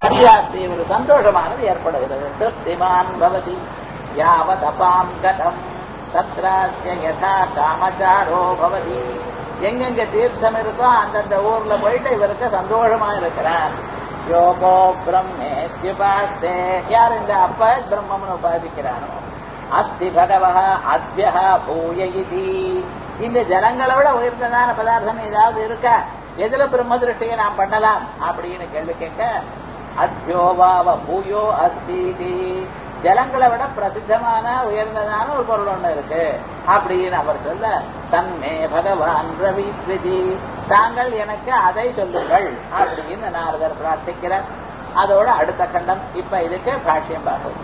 அடியாத்தி ஒரு சந்தோஷமானது ஏற்படுகிறது திருப்திமான் பவதி யாவத் அபாம் கதம் தத்ராஸ்ய யதா காமச்சாரோ பவதி எங்கெங்க தீர்த்தம் இருக்கோ அந்தந்த ஊர்ல போயிட்டு இவருக்கு சந்தோஷமா இருக்கிறார் யோகோ பிரம்மேத்யுபாஸ்தே யார் இந்த அப்ப பிரம்மம்னு உபாதிக்கிறானோ அஸ்தி பகவ அத்ய பூய இதி இந்த ஜலங்களை விட உயர்ந்ததான பதார்த்தம் ஏதாவது இருக்கா எதுல பிரம்ம திருஷ்டியை நாம் பண்ணலாம் அப்படின்னு கேள்வி கேட்க அத்யோவாவ பூயோ அஸ்தி ஜலங்களை விட பிரசித்தமான உயர்ந்ததான ஒரு பொருள் ஒண்ணு இருக்கு அப்படின்னு அவர் சொல்ல தன்மே பகவான் ரவித்விதி தாங்கள் எனக்கு அதை சொல்லுங்கள் அப்படின்னு நாரதர் பிரார்த்திக்கிறார் அதோட அடுத்த கண்டம் இப்ப இதுக்கு பாஷ்யம் பார்ப்போம்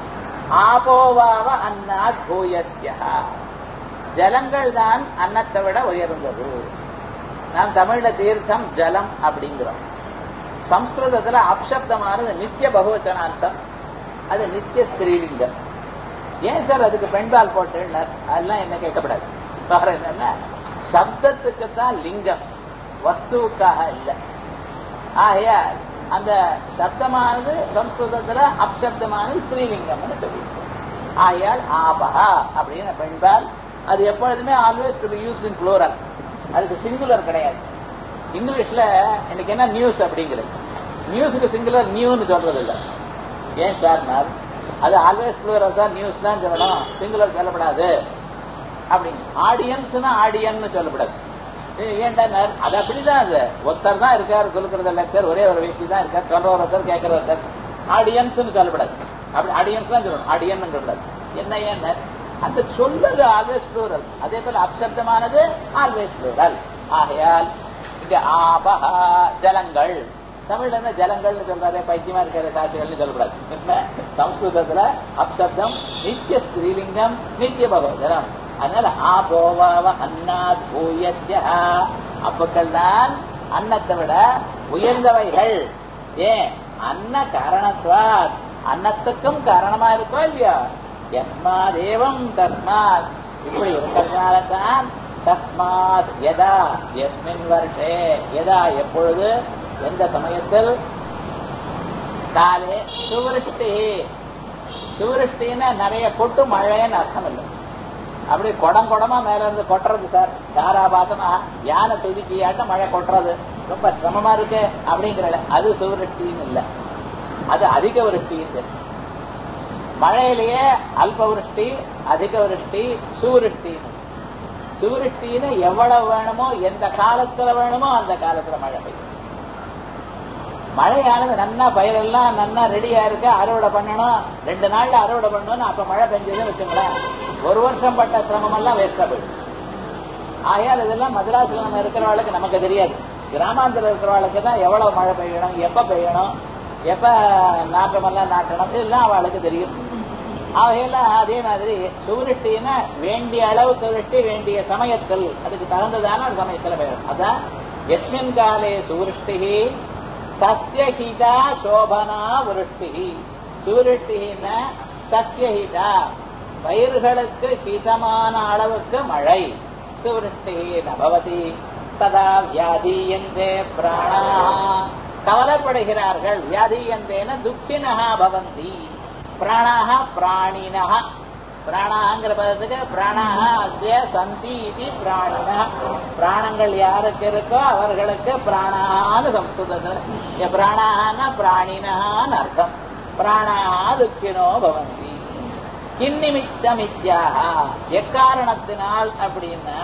ஆபோவாவ அன்னாத் பூயஸ்யா ஜலங்கள் தான் அன்னத்தை விட உயர்ந்தது நாம் தமிழ்ல தீர்த்தம் ஜலம் அப்படிங்கிறோம் சம்ஸ்கிருதத்துல அப்சப்தமானது நித்திய பகுவச்சனார்த்தம் அது நித்திய ஸ்திரீலிங்கம் ஏன் சார் அதுக்கு பெண்பால் போட்டுனார் அதெல்லாம் என்ன கேட்கப்படாது காரணம் என்னன்னா சப்தத்துக்கு தான் லிங்கம் வஸ்துவுக்காக இல்லை ஆகையால் அந்த சப்தமானது சம்ஸ்கிருதத்துல அப்சப்தமானது ஸ்திரீலிங்கம்னு சொல்லியிருக்கு ஆகையால் ஆபஹா அப்படின்னு பெண்பால் அது எப்பொழுதுமே always to be used in plural அதுக்கு சிங்குலர் கிடையாது இங்கிலீஷ்ல இன்னைக்கு என்ன நியூஸ் அப்படிங்கிறது நியூஸுக்கு சிங்குலர் நியூன்னு சொல்றது இல்லை ஏன் சார் அது ஆல்வேஸ் புளூரல் சார் நியூஸ் தான் சொல்லணும் சிங்குலர் சொல்லப்படாது அப்படிங்க ஆடியன்ஸ்னா ஆடியன்னு சொல்லப்படாது ஏன்டா அது அப்படிதான் அது ஒருத்தர் தான் இருக்காரு கொடுக்கறது லெக்சர் ஒரே ஒரு व्यक्ति தான் இருக்கார் சொல்ற ஒருத்தர் கேட்கிற ஒருத்தர் ஆடியன்ஸ்னு சொல்லப்படாது அப்படி ஆடியன்ஸ் தான் சொல்லணும் ஆடியன் சொல்லப்படாது என்ன ஏன் அந்த சொல்றது ஆல்வேஸ் ப்ளூரல் அதே போல அப்சப்தமானது ஆல்வேஸ் ப்ளூரல் ஆகையால் இங்க ஆபஹா ஜலங்கள் தமிழ்ல என்ன ஜலங்கள்னு சொல்றாரு பைத்தியமா இருக்கிற காட்சிகள்னு சொல்லக்கூடாது சம்ஸ்கிருதத்துல அப்சப்தம் நித்திய ஸ்திரீலிங்கம் நித்திய பகவதனம் அதனால ஆபோவாவ அன்னாத் பூயஸ்ய அப்பக்கள் தான் அன்னத்தை விட உயர்ந்தவைகள் ஏன் அன்ன காரணத்வாத் அன்னத்துக்கும் காரணமா இருக்கோ இல்லையா எஸ்மாதேவம் தஸ்மாத் இப்படி இருக்கிறதுனால தான் தஸ்மாத் எதா எஸ்மின் வருஷே எதா எப்பொழுது எந்த சமயத்தில் காலே சுவருஷ்டி சுவருஷ்டின்னு நிறைய கொட்டு மழைன்னு அர்த்தம் இல்லை அப்படி குடம் குடமா மேல இருந்து கொட்டுறது சார் தாராபாத்தமா யானை துதிக்கியாட்ட மழை கொட்டுறது ரொம்ப சிரமமா இருக்கு அப்படிங்கிற அது சுவருஷ்டின்னு இல்லை அது அதிக விருஷ்டின்னு மழையிலேயே அல்ப விருஷ்டி அதிக விருஷ்டி சூருஷ்டின்னு சூருஷ்டின்னு எவ்வளவு வேணுமோ எந்த காலத்துல வேணுமோ அந்த காலத்துல மழை பெய்யும் மழையானது நன்னா பயிரெல்லாம் நன்னா ரெடியா இருக்கு அறுவடை பண்ணணும் ரெண்டு நாள்ல அறுவடை பண்ணணும் அப்ப மழை பெஞ்சதுன்னு வச்சுங்களேன் ஒரு வருஷம் பட்ட சிரமம் எல்லாம் வேஸ்டா போயிடும் ஆகையால் இதெல்லாம் மദ്രാஸ்ல நம்ம இருக்கிறவளுக்கு நமக்கு தெரியாது கிராமாந்தரம் இருக்கிறவளுக்கு தான் எவ்வளவு மழை பெய்யணும் எப்ப பெய்யணும் எப்ப நாற்றமெல்லாம் நாட்டணும் இதெல்லாம் அவளுக்கு தெரியும் ஆகையில அதே மாதிரி சுவருஷ்டின்னா வேண்டிய அளவுக்கு விருஷ்டி வேண்டிய சமயத்தில் அதுக்கு தகுந்ததான ஒரு சமயத்துல பெய்யும் அதான் எஸ்மின் காலே சுவருஷ்டி சசியஹிதா சோபனா விருஷ்டி சுவருஷ்டின்னா சசியஹிதா பயிர்களுக்கு ஹிதமான அளவுக்கு மழை சுவருஷ்டி நபவதி ததா வியாதீயந்தே பிராணா கவலைப்படுகிறார்கள் வியாதீயந்தேன துக்கினஹா பவந்தி பிராணாக பிராணினஹ பிராணாங்கிற பதத்துக்கு பிராணாக அஸ்ய சந்தி இது பிராணின பிராணங்கள் யாருக்கு இருக்கோ அவர்களுக்கு பிராணான்னு சம்ஸ்கிருதத்தில் பிராணான்னா பிராணினான்னு அர்த்தம் பிராணாக துக்கினோ பவந்தி கிந்நிமித்தமித்யாக எக்காரணத்தினால் அப்படின்னா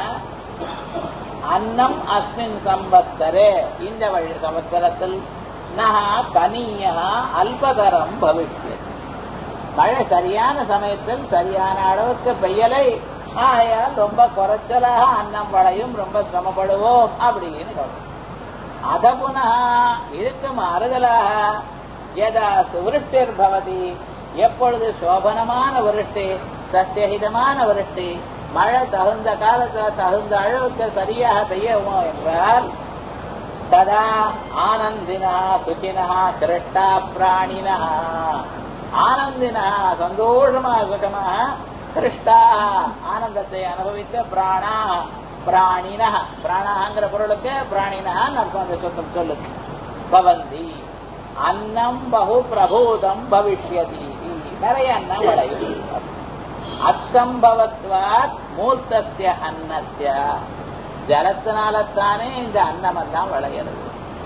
அன்னம் அஸ்மின் சம்பத்சரே இந்த வழி சம்பத்சரத்தில் நகா கனியா அல்பதரம் பவிஷ்யத் மழை சரியான சமயத்தில் சரியான அளவுக்கு பெய்யலை ஆகையால் ரொம்ப குறைச்சலாக அன்னம் வளையும் ரொம்ப சிரமப்படுவோம் அப்படின்னு சொல்றோம் அத புனா இதுக்கு மாறுதலாக எதா சுவருஷ்டிர் பவதி எப்பொழுது சோபனமான விருஷ்டி சசியஹிதமான விருஷ்டி மழை தகுந்த காலத்துல தகுந்த அளவுக்கு சரியாக பெய்யுமோ என்றால் ததா ஆனந்தினா சுகினா கிருஷ்டா பிராணினா ஆனந்தினா சந்தோஷமாக சுகமாக கிருஷ்டா ஆனந்தத்தை அனுபவித்த பிராணா பிராணினா பிராணாங்கிற பொருளுக்கு பிராணினா அர்த்தம் அந்த சொல்லும் சொல்லுக்கு பவந்தி அன்னம் பகு பிரபூதம் பவிஷ்யதி நிறைய அன்னம் விளையும் அச்சம்பவத்வாத் மூர்த்தஸ்ய அன்னஸ்ய ஜலத்தினாலத்தானே இந்த அன்னமெல்லாம் விளையிறது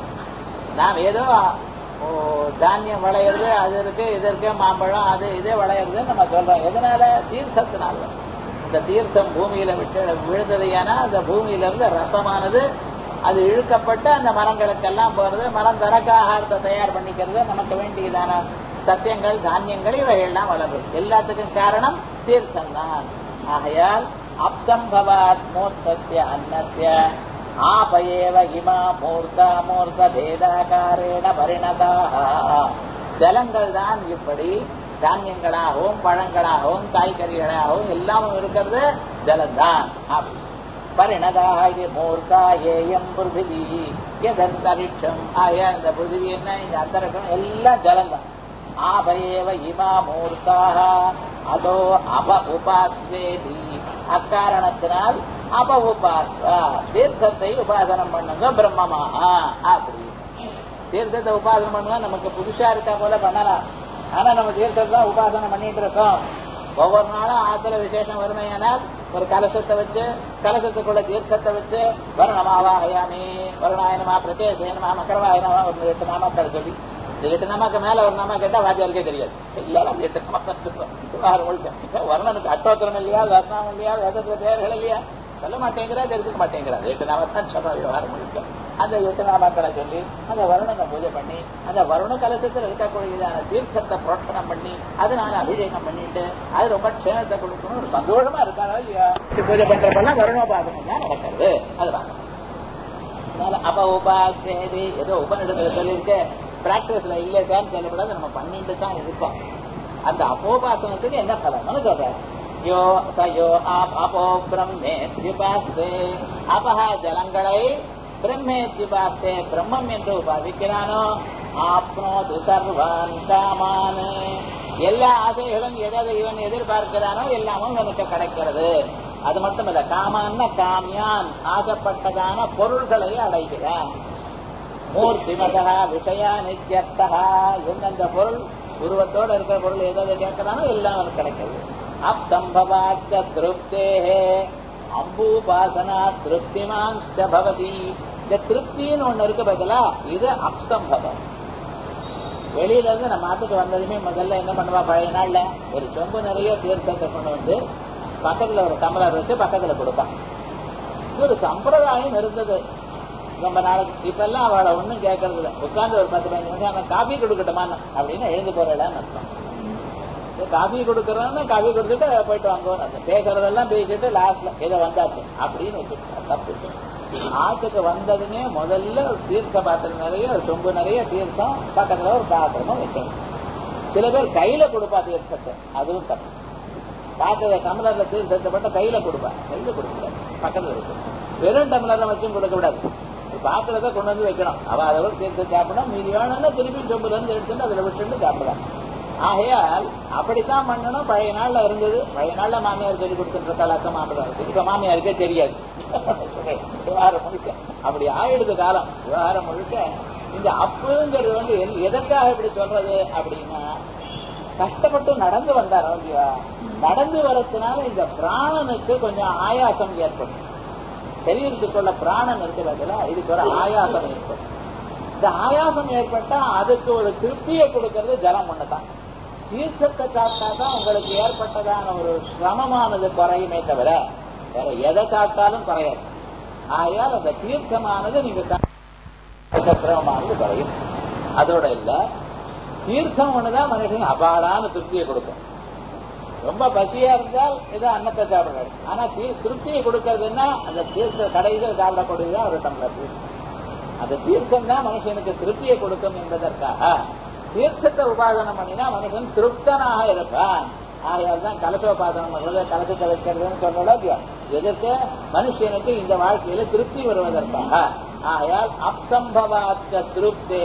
நாம் ஏதோ ஓ, தானியம் விளையிறது அது இருக்கு இது இருக்கு மாம்பழம் அது இது விளையிறதுன்னு நம்ம சொல்றோம் எதனால தீர்த்தத்தினால இந்த தீர்த்தம் பூமியில விட்டு விழுந்ததையானா அந்த பூமியில இருந்து ரசமானது அது இழுக்கப்பட்டு அந்த மரங்களுக்கெல்லாம் போறது மரம் தரக்க ஆகாரத்தை தயார் பண்ணிக்கிறது நமக்கு வேண்டியதான சத்தியங்கள் தானியங்கள் இவைகள்லாம் வளரும் எல்லாத்துக்கும் காரணம் தீர்த்தம் தான் ஆகையால் அப்சம்பவாத் மூர்த்தஸ்ய அன்னஸ்ய ஆபயேவ இமா மூர்த்தா மூர்த்த பேதாகாரேண பரிணதாக ஜலங்கள் தான் இப்படி தானியங்களாகவும் பழங்களாகவும் காய்கறிகளாகவும் எல்லாமும் இருக்கிறது ஜலம்தான் அப்படி பரிணதாக இது மூர்த்தா ஏயம் பிருத்திவி எதந்தரிட்சம் ஆகிய இந்த பிருத்திவி என்ன இந்த அந்தரிட்சம் எல்லாம் ஜலம்தான் ஆபயேவ இமா மூர்த்தாக அதோ அப உபாஸ்வேதி அக்காரணத்தினால் அப உபாஸ்வா தீர்த்தத்தை உபாசனம் பண்ணுங்க பிரம்மமாக அப்படி தீர்த்தத்தை உபாசனம் பண்ணுங்க நமக்கு புதுசா இருக்கா போல பண்ணலாம் ஆனா நம்ம தீர்த்தத்தை தான் உபாசனம் பண்ணிட்டு இருக்கோம் ஒவ்வொரு நாளும் ஆத்துல விசேஷம் வறுமையானால் ஒரு கலசத்தை வச்சு கலசத்துக்குள்ள தீர்த்தத்தை வச்சு வருணமாவாகயாமி வருணாயனமா பிரத்யேசனமா மக்கரவாயனமா ஒரு எட்டு நாமக்கள் சொல்லி இந்த எட்டு நாமாக்கு மேல ஒரு நாமா கேட்டா வாத்தியாருக்கே தெரியாது எல்லாரும் அந்த எட்டு நாமக்கள் சொல்றோம் விவகாரம் முழுக்க வர்ணனுக்கு அட்டோத்திரம் இல்லையா வர்ணம் இல்லையா வேதத்துல பேர்கள் இல்லையா சொல்ல மாட்டேங்கிறா தெரிஞ்சுக்க மாட்டேங்கிறா அந்த எட்டு நாமத்தான் சொல்ற விவகாரம் முழுக்க அந்த எட்டு நாமாக்களை சொல்லி அந்த வருணனை பூஜை பண்ணி அந்த வருண கலசத்தில் இருக்கக்கூடியதான தீர்த்தத்தை புரோட்சணம் பண்ணி அதனால அபிஷேகம் பண்ணிட்டு அது ரொம்ப க்ஷேமத்தை கொடுக்கணும் ஒரு சந்தோஷமா இருக்காரா இல்லையா பூஜை பண்றப்பெல்லாம் வருணோபாசனம் தான் நடக்கிறது அதுதான் அதனால அப்ப உபாசேதி ஏதோ உபநிடத்துல சொல்லியிருக்க பிராக்டிஸ்ல இல்ல சார் சொல்லப்படாது நம்ம பண்ணிட்டு தான் இருக்கோம் அந்த அப்போபாசனத்துக்கு என்ன பலன்னு சொல்ற யோ சயோ ஆப் அப்போ பிரம்மேத்யுபாஸ்தே அபஹ ஜலங்களை பிரம்மேத்யுபாஸ்தே பிரம்மம் என்று உபாசிக்கிறானோ ஆப்னோது சர்வான் காமான் எல்லா ஆசைகளும் எதை இவன் எதிர்பார்க்கிறானோ எல்லாமும் இவனுக்கு கிடைக்கிறது அது மட்டுமல்ல காமான்னா காமியான் ஆசைப்பட்டதான பொருள்களை அடைகிறான் மூர்த்திமதா விஷயா நித்தியர்த்தா எந்தெந்த பொருள் உருவத்தோட இருக்கிற பொருள் எதை கேட்கிறானோ எல்லாம் அவனுக்கு கிடைக்கிறது அப்சம்பவாச்ச திருப்தேஹே அம்பூபாசனா திருப்திமான்ஸ்ட பவதி இந்த திருப்தின்னு ஒண்ணு இருக்கு பதிலா இது அப்சம்பவம் வெளியில இருந்து நம்ம நாட்டுக்கு வந்ததுமே முதல்ல என்ன பண்ணுவா பழைய நாள்ல ஒரு சொம்பு நிறைய தீர்த்தத்தை கொண்டு வந்து பக்கத்துல ஒரு டம்ளர் வச்சு பக்கத்துல கொடுப்பான் இது ஒரு சம்பிரதாயம் இருந்தது ரொம்ப நாளைக்கு இப்ப எல்லாம் அவளை ஒண்ணும் கேட்கறது இல்லை உட்கார்ந்து ஒரு பத்து பதினஞ்சு நிமிஷம் அவன் காபி கொடுக்கட்டுமான்னு அப்படின்னு எழுந்து போறேன்னு அர்த்தம் காபி கொடுக்கறோம்னா காபி கொடுத்துட்டு போயிட்டு வாங்குவோம் அந்த பேசுறதெல்லாம் பேசிட்டு லாஸ்ட்ல இதை வந்தாச்சு அப்படின்னு வச்சுட்டு தப்பு ஆட்டுக்கு வந்ததுமே முதல்ல ஒரு தீர்த்த பாத்திரம் நிறைய ஒரு சொம்பு நிறைய தீர்த்தம் பக்கத்துல ஒரு பாத்திரமும் வைக்கணும் சில பேர் கையில கொடுப்பா தீர்த்தத்தை அதுவும் தப்பு பாத்திர டம்ளர்ல தீர்த்தத்தை மட்டும் கையில கொடுப்பா கையில கொடுக்கூடாது பக்கத்துல இருக்கு வெறும் டம்ளர்ல வச்சும் கொடுக்க கூடாது பாத்திரத்தை கொண்டு வந்து வைக்கணும் அவ அதோட தீர்த்து சாப்பிடணும் மீதி வேணும்னா திருப்பி சொம்புல இருந்து எடுத்துட்டு அதுல விட்டுட்டு சாப்பிடலாம் ஆகையால் அப்படித்தான் பண்ணணும் பழைய நாள்ல இருந்தது பழைய நாள்ல மாமியார் சொல்லி கொடுத்துட்டு இருக்கா அக்கம் மாமியார் இப்ப மாமியாருக்கே தெரியாது விவகாரம் முழுக்க அப்படி ஆயிடுது காலம் விவகாரம் முழுக்க இந்த அப்புங்கிறது வந்து எல்- எதற்காக இப்படி சொல்றது அப்படின்னா கஷ்டப்பட்டு நடந்து வந்தார் இல்லையா நடந்து வரதுனால இந்த பிராணனுக்கு கொஞ்சம் ஆயாசம் ஏற்படும் சரீரத்துக்குள்ள பிராணன் இருக்கு பதிலா இதுக்கு ஒரு ஆயாசம் ஏற்படும் இந்த ஆயாசம் ஏற்பட்டா அதுக்கு ஒரு திருப்தியை கொடுக்கறது ஜலம் ஒண்ணுதான் தீர்த்தத்தை சாப்பிட்டா தான் உங்களுக்கு ஏற்பட்டதான ஒரு சிரமமானது குறையுமே தவிர வேற எதை சாப்பிட்டாலும் குறையாது ஆகையால் அந்த தீர்த்தமானது நீங்க சாப்பிட்ட சிரமமானது குறையும் அதோட இல்ல தீர்த்தம் ஒண்ணுதான் மனுஷன் அபாடான திருப்தியை கொடுக்கும் ரொம்ப பசியா இருந்தால் ஏதோ அன்னத்தை சாப்பிடுறாரு ஆனா தீ- திருப்தியை கொடுக்கறதுன்னா அந்த தீர்த்த கடைசியில் சாப்பிடக்கூடியதான் ஒரு டம்ளர் தீர்த்தம் அந்த தீர்த்தம் தான் மனுஷனுக்கு திருப்தியை கொடுக்கும் என்பதற்காக தீர்த்தத்தை உபாசனம் பண்ணினா மனுஷன் திருப்தனாக இருப்பான் ஆகையால் தான் கலசோபாசனம் பண்றது கலசத்தை வைக்கிறதுன்னு சொல்லல இல்லையா எதற்கு மனுஷனுக்கு இந்த வாழ்க்கையில திருப்தி வருவதற்காக ஆகையால் அப்சம்பவாத்த திருப்தே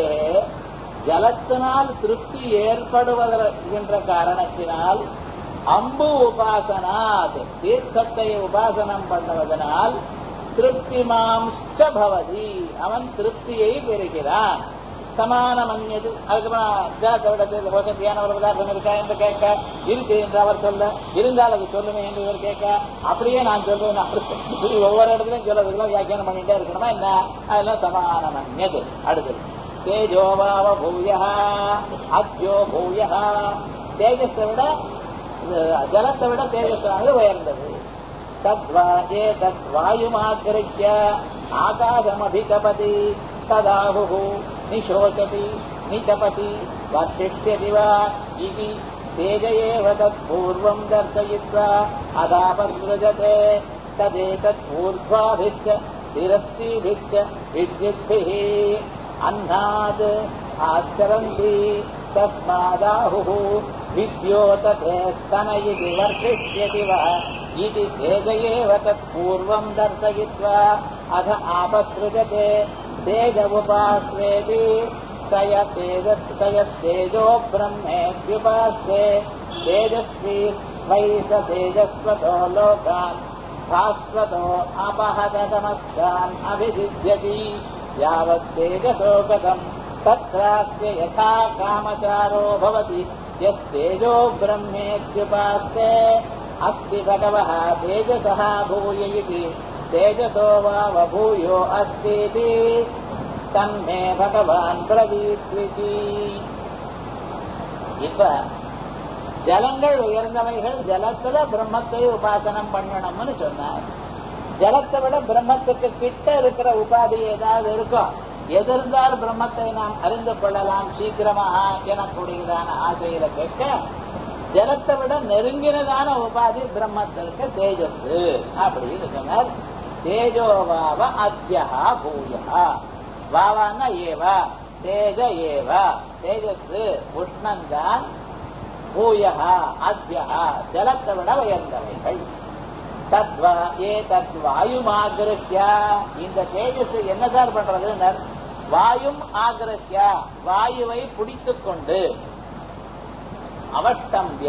ஜலத்தினால் திருப்தி ஏற்படுவதற்கின்ற காரணத்தினால் அம்பு உபாசனாத் தீர்த்தத்தை உபாசனம் பண்ணுவதனால் திருப்திமாம்ச பவதி அவன் திருப்தியை பெறுகிறான் சமானமன்யது அதுக்கப்புறம் ஜலத்தை விட தேர்ந்த வசதியான ஒரு பதார்த்தம் இருக்கா என்று கேட்க இருக்கு என்று அவர் சொல்ல இருந்தால் அது சொல்லுமே என்று இவர் கேட்க அப்படியே நான் சொல்றேன் அவர் சொல்ல. இப்படி ஒவ்வொரு இடத்துலயும் சொல்றதுக்குள்ள வியாக்கியானம் பண்ணிட்டே இருக்கணுமா என்ன அதெல்லாம் சமானமன்யது அடுத்தது தேஜோபாவ பூயா அத்யோ பூயா தேஜஸை விட இது ஜலத்தை விட தேஜஸானது உயர்ந்தது தத்வா ஏ தத் வாயுமாக்கிருஷ்ய ஆகாசமபிகபதி ததாஹுः நிஷோச்சதி நிதபதி வர்ஷிஷ்யதி வா इति तेज एव तत्पूर्वम् दर्शयित्वा अदापसृजते तदेतत्पूर्ध्वाभिश्च तिरस्तीभिश्च विद्युद्भिः अह्नात् आश्चरन्ति तस्मादाहुः विद्योतते स्तन इति वर्षिष्यति वा इति तेज एव तत्पूर्वम् दर्शयित्वा अथ आपसृजते तेज उपास्वेति स य तेजस्तयस्तेजो ब्रह्मेऽप्युपास्ते तेजस्वी वै स तेजस्वतो लोकान् भास्वतो अपहततमस्तान् अभिषिध्यति यावत्तेजसो गतम् तत्रास्य यथा कामचारो भवति यस्तेजो ब्रह्मेत्युपास्ते अस्ति भगवः तेजसः भूय इति तेजसो वावभूयो अस्तीति தன்மே பகவான் பிரவீத்விதி இப்ப ஜலங்கள் உயர்ந்தவைகள் ஜலத்துல பிரம்மத்தை உபாசனம் பண்ணணும்னு சொன்னார் ஜலத்தை விட பிரம்மத்துக்கு கிட்ட இருக்கிற உபாதி ஏதாவது இருக்கும் எது இருந்தால் பிரம்மத்தை நாம் அறிந்து கொள்ளலாம் சீக்கிரமாக எனக்கூடியதான ஆசையில கேட்க ஜலத்தை விட நெருங்கினதான உபாதி பிரம்மத்திற்கு தேஜஸ் அப்படின்னு சொன்னார் தேஜோபாவ அத்தியா பூயா வாவான்னா ஏவா தேஜ ஏவ தேஜஸ் உஷ்ணந்தான் பூயகா அத்தியா ஜலத்தை விட உயர்ந்தவைகள் தத்வா ஏ தத் வாயுமாகிருஷ்யா இந்த தேஜஸ் என்ன சார் பண்றது வாயும் ஆகிருஷ்யா வாயுவை பிடித்துக் கொண்டு அவஷ்டம்பிய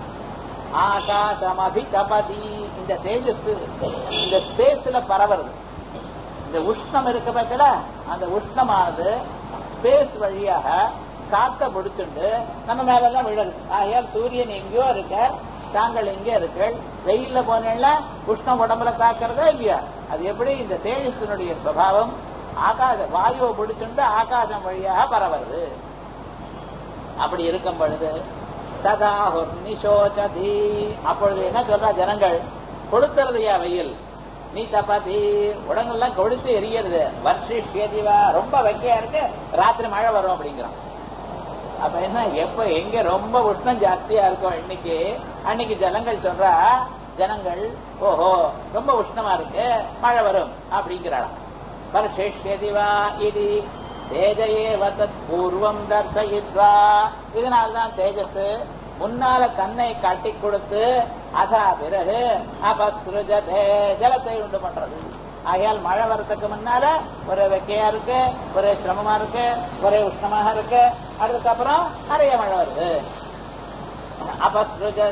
ஆகாசமபி தபதி இந்த தேஜஸ் இந்த ஸ்பேஸ்ல பரவுறது இந்த உஷ்ணம் இருக்க பக்கல அந்த உஷ்ணமானது ஸ்பேஸ் வழியாக காத்த முடிச்சுண்டு நம்ம மேலெல்லாம் விழுது ஆகையால் சூரியன் எங்கேயோ இருக்க தாங்கள் எங்கே இருக்கு வெயில்ல போனேன்னா உஷ்ணம் உடம்புல தாக்குறதா இல்லையா அது எப்படி இந்த தேஜஸினுடைய சுவாவம் ஆகாச வாயுவை பிடிச்சுண்டு ஆகாசம் வழியாக பரவுறது அப்படி இருக்கும் பொழுது சதா நிஷோச்சதி அப்பொழுது என்ன சொல்றா ஜனங்கள் கொடுத்துறதையா வெயில் நீ தப்பாத்தி உடங்கெல்லாம் கொழுத்து எரியறது வர்ஷிஷ்யதிவா ரொம்ப வெக்கையா இருக்கு ராத்திரி மழை வரும் அப்படிங்கிறான் அப்ப என்ன எப்ப எங்க ரொம்ப உஷ்ணம் ஜாஸ்தியா இருக்கும் இன்னைக்கு அன்னைக்கு ஜனங்கள் சொல்றா ஜனங்கள் ஓஹோ ரொம்ப உஷ்ணமா இருக்கு மழை வரும் அப்படிங்கிறாளாம் வர்ஷிஷ்யதிவா இது தேஜயே வதத் பூர்வம் தர்சயித்வா இதனால்தான் தேஜஸ் முன்னால தன்னை காட்டி கொடுத்து அதா பிறகு அபஸ்ருஜதே ஜலத்தை உண்டு பண்றது ஆகையால் மழை வரத்துக்கு முன்னால ஒரு வெக்கையா இருக்கு ஒரே சிரமமா இருக்கு ஒரே உஷ்ணமாக இருக்கு அதுக்கப்புறம் நிறைய மழை வருது அபஸ்ருஜ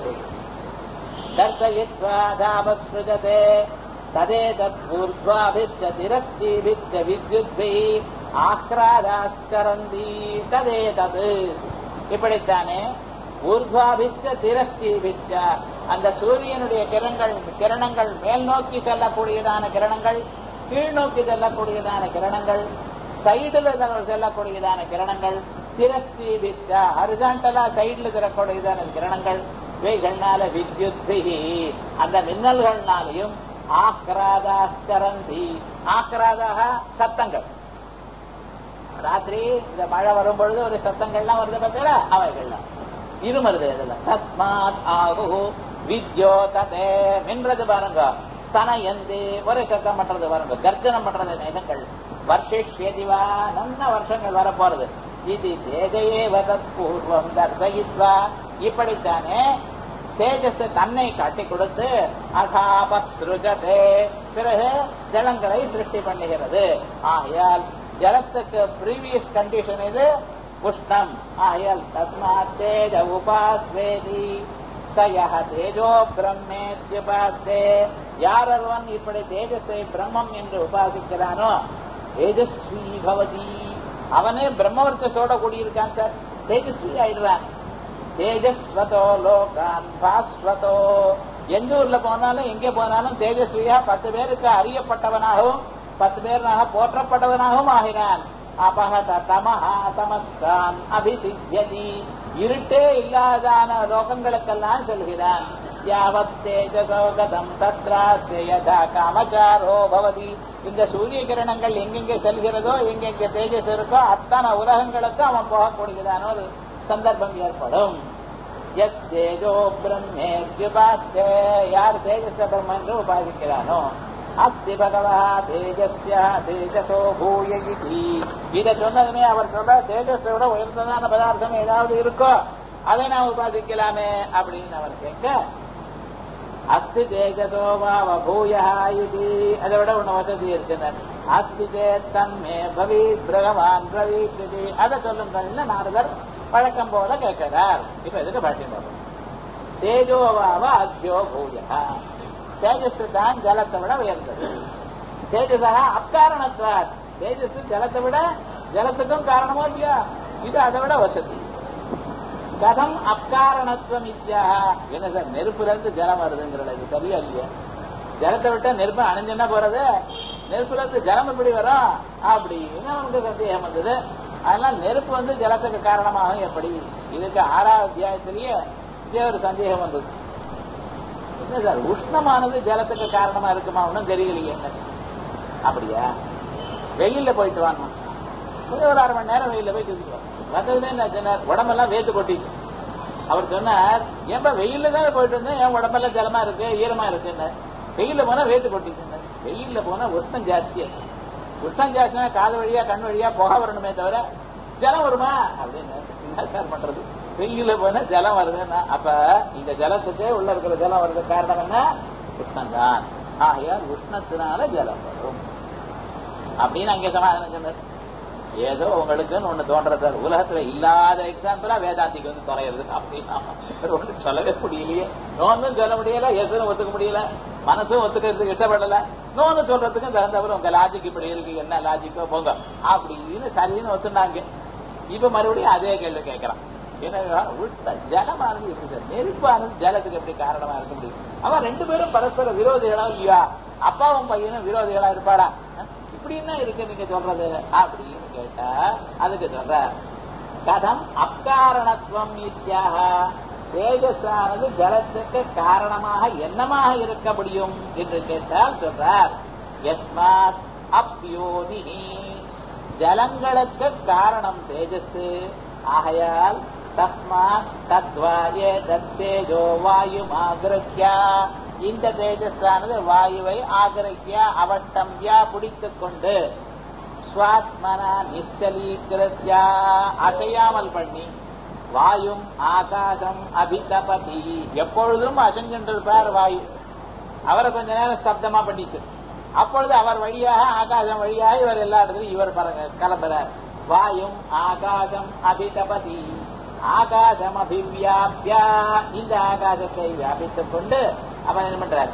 தர்சயித்வா அபஸ்ருஜதே ததே தத் ஊர்த்வாபிஷ்ட திரஸ்தீபிஷ்ட வித்யுத்பி ஆக்ராதாஸ்கரந்தி ததே தது இப்படித்தானே ஊர்துவாபிஷ்ட திரஸ்தீபிஷ்ட அந்த சூரியனுடைய கிரணங்கள் கிரணங்கள் மேல் நோக்கி செல்லக்கூடியதான கிரணங்கள் கீழ் நோக்கி செல்லக்கூடியதான கிரணங்கள் சைடுல செல்லக்கூடியதான கிரணங்கள் திரஸ்தீபிஷ்ட ஹரிசாண்டலா சைடுல தரக்கூடியதான கிரணங்கள் இவைகள்னால வித்யுத் அந்த மின்னல்கள்னாலையும் ஆக்ராதாஸ்கரந்தி ஆக்ராதாக சத்தங்கள் ராத்திரி இந்த மழை வரும் பொழுது ஒரு சத்தங்கள்லாம் வருது பார்த்தீங்களா அவைகள்லாம் இருமருது இதுல தஸ்மாத் ஆகு வித்யோ ததே மின்றது பாருங்க ஸ்தனயந்து ஒரு சத்தம் பண்றது பாருங்க கர்ஜனம் பண்றது மேகங்கள் வர்ஷிஷ்யதிவா நல்ல வருஷங்கள் வரப்போறது இது தேஜயே வதத் பூர்வம் தர்சயித்வா இப்படித்தானே தேஜஸ் தன்னை காட்டி கொடுத்து அகாபஸ்ருஜதே பிறகு ஜலங்களை சிருஷ்டி பண்ணுகிறது ஆகையால் ஜலத்துக்கு ப்ரீவியஸ் கண்டிஷன் இது உஷ்ணம் ஆகையால் தஸ்மாத் தேஜ உபாஸ்வேதி சயஹ தேஜோ பிரம்மேத்யுபாஸ்தே யாரொருவன் இப்படி தேஜஸை பிரம்மம் என்று உபாசிக்கிறானோ தேஜஸ்வி பவதி அவனே பிரம்மவர்ச்சஸோட கூடியிருக்கான் சார் தேஜஸ்வி ஆயிடுறான் தேஜஸ்வதோ லோகான் பாஸ்வதோ எந்த ஊர்ல போனாலும் எங்கே போனாலும் தேஜஸ்வியா பத்து பேருக்கு அறியப்பட்டவனாகவும் பத்து பேராக போற்றப்பட்டவனாகவும் ஆகிறான் அபகத தமஹா தமஸ்கான் அபிசித்தியதி இருட்டே இல்லாதான லோகங்களுக்கெல்லாம் சொல்கிறான் யாவத் தேஜசோகதம் தத்ராஸ்ய யதா காமச்சாரோ பவதி இந்த சூரிய கிரணங்கள் எங்கெங்கே செல்கிறதோ எங்கெங்கே தேஜஸ் இருக்கோ அத்தனை உலகங்களுக்கு அவன் போகக்கூடியதான ஒரு சந்தர்ப்பம் ஏற்படும் எத் தேஜோ பிரம்மேத்யுபாஸ்தே யார் தேஜஸ் பிரம்ம என்று உபாதிக்கிறானோ அஸ்தி பகவா தேஜஸ்ய தேஜசோ பூய இதி இதை சொன்னதுமே அவர் சொல்ற தேஜஸை விட உயர்ந்ததான பதார்த்தம் ஏதாவது இருக்கோ அதை நாம் உபாதிக்கலாமே அப்படின்னு அவர் கேட்க அஸ்தி தேஜசோ வாவ பூயா இது அதை விட ஒண்ணு வசதி இருக்குன்னு அஸ்தி சேத் தன்மே பவீத் பிரகவான் பிரவீத் இது அதை சொல்லுங்கள் நாரதர் பழக்கம் போல கேட்கிறார் இப்ப எதுக்கு பாட்டியம் பார்ப்போம் தேஜோவாவ அத்தியோ பூயா தேஜஸ் தான் ஜலத்தை விட உயர்ந்தது தேஜசா அக்காரணத்வார் தேஜஸ் ஜலத்தை விட ஜலத்துக்கும் காரணமோ இல்லையா இது அதை விட வசதி கதம் அக்காரணத்துவம் இத்தியா என்ன சார் நெருப்புல இருந்து ஜலம் வருதுங்கிறது இது சரியா இல்லையா ஜலத்தை விட்டா நெருப்பு அணைஞ்சுன்னா போறது நெருப்புல இருந்து ஜலம் எப்படி வரும் அப்படின்னு நமக்கு சந்தேகம் வந்தது அதெல்லாம் நெருப்பு வந்து ஜலத்துக்கு காரணமாகும் எப்படி இதுக்கு ஆறாவது அத்தியாயத்திலேயே இதே ஒரு சந்தேகம் வந்தது என்ன சார் உஷ்ணமானது ஜலத்துக்கு காரணமா இருக்குமா ஒன்றும் தெரியலையே அப்படியா வெயில்ல போயிட்டு வாங்க கொஞ்சம் ஒரு அரை மணி நேரம் வெயில்ல போய் சுத்திக்குவோம் வந்ததுமே என்ன சொன்னார் உடம்பெல்லாம் வேத்து கொட்டிச்சு அவர் சொன்னார் ஏன்பா வெயில்ல தான் போயிட்டு வந்தேன் என் உடம்பெல்லாம் ஜலமா இருக்கு ஈரமா இருக்குன்னு வெயில்ல போனா வேத்து கொட்டிச்சு வெயில்ல போனா உஷ்ணம் ஜாஸ்தியா உஷ்ணம் ஜாஸ்தியா காது வழியா கண் வழியா புகை வரணுமே தவிர ஜலம் வருமா அப்படின்னு என்ன சார் பண்றது வெயில்ல போனா ஜலம் வருதுன்னா அப்ப இந்த ஜலத்துக்கு உள்ள இருக்கிற ஜலம் வருது காரணம் என்ன உஷ்ணம் தான் ஆகையால் உஷ்ணத்தினால ஜலம் வரும் அப்படின்னு அங்கே சமாதானம் சொன்னார் ஏதோ உங்களுக்குன்னு ஒண்ணு தோன்ற சார் உலகத்துல இல்லாத எக்ஸாம்பிளா வேதாந்திக்கு வந்து தொலைறது அப்படின்னா ஒண்ணு சொல்லவே முடியலையே நோன்னும் சொல்ல முடியல எதுவும் ஒத்துக்க முடியல மனசும் ஒத்துக்கிறதுக்கு இஷ்டப்படல நோன்னு சொல்றதுக்கும் தகுந்தவர் உங்க லாஜிக் இப்படி இருக்கு என்ன லாஜிக்கோ போங்க அப்படின்னு சரின்னு ஒத்துனாங்க இப்ப மறுபடியும் அதே கேள்வி கேட்கறான் ஏன்னா உள்ள ஜலமானது எப்படி சார் நெருப்பானது ஜலத்துக்கு எப்படி காரணமா இருக்க முடியும் அவன் ரெண்டு பேரும் பரஸ்பர விரோதிகளா இல்லையா அப்பாவும் பையனும் விரோதிகளா இருப்பாளா இப்படி என்ன இருக்கு நீங்க சொல்றது அப்படின்னு கேட்டா அதுக்கு சொல்ற கதம் அக்காரணத்துவம் இத்தியாக தேஜஸானது ஜலத்துக்கு காரணமாக என்னமாக இருக்க முடியும் என்று கேட்டால் சொல்றார் எஸ்மாத் அப்யோனி ஜலங்களுக்கு காரணம் தேஜஸ் ஆகையால் தஸ்மாத் தத்வாயே தத்தேஜோ வாயு ஆகிரக்கியா இந்த தேஜஸானது வாயுவை ஆகிரக்கியா அவட்டம்யா பிடித்துக் கொண்டு ஸ்வாத்மனா நிச்சலீகிருத்தியா அசையாமல் பண்ணி வாயும் ஆகாசம் அபிதபதி எப்பொழுதும் அசைஞ்சின்றிருப்பார் வாயு அவரை கொஞ்ச நேரம் ஸ்தப்தமா பண்ணிட்டு அப்பொழுது அவர் வழியாக ஆகாசம் வழியாக இவர் எல்லா இடத்துலையும் இவர் பாருங்க கிளம்புறார் வாயும் ஆகாசம் அபிதபதி ஆகாசம் அபிவியாபியா இந்த ஆகாசத்தை வியாபித்துக் கொண்டு அவன் என்ன பண்றார்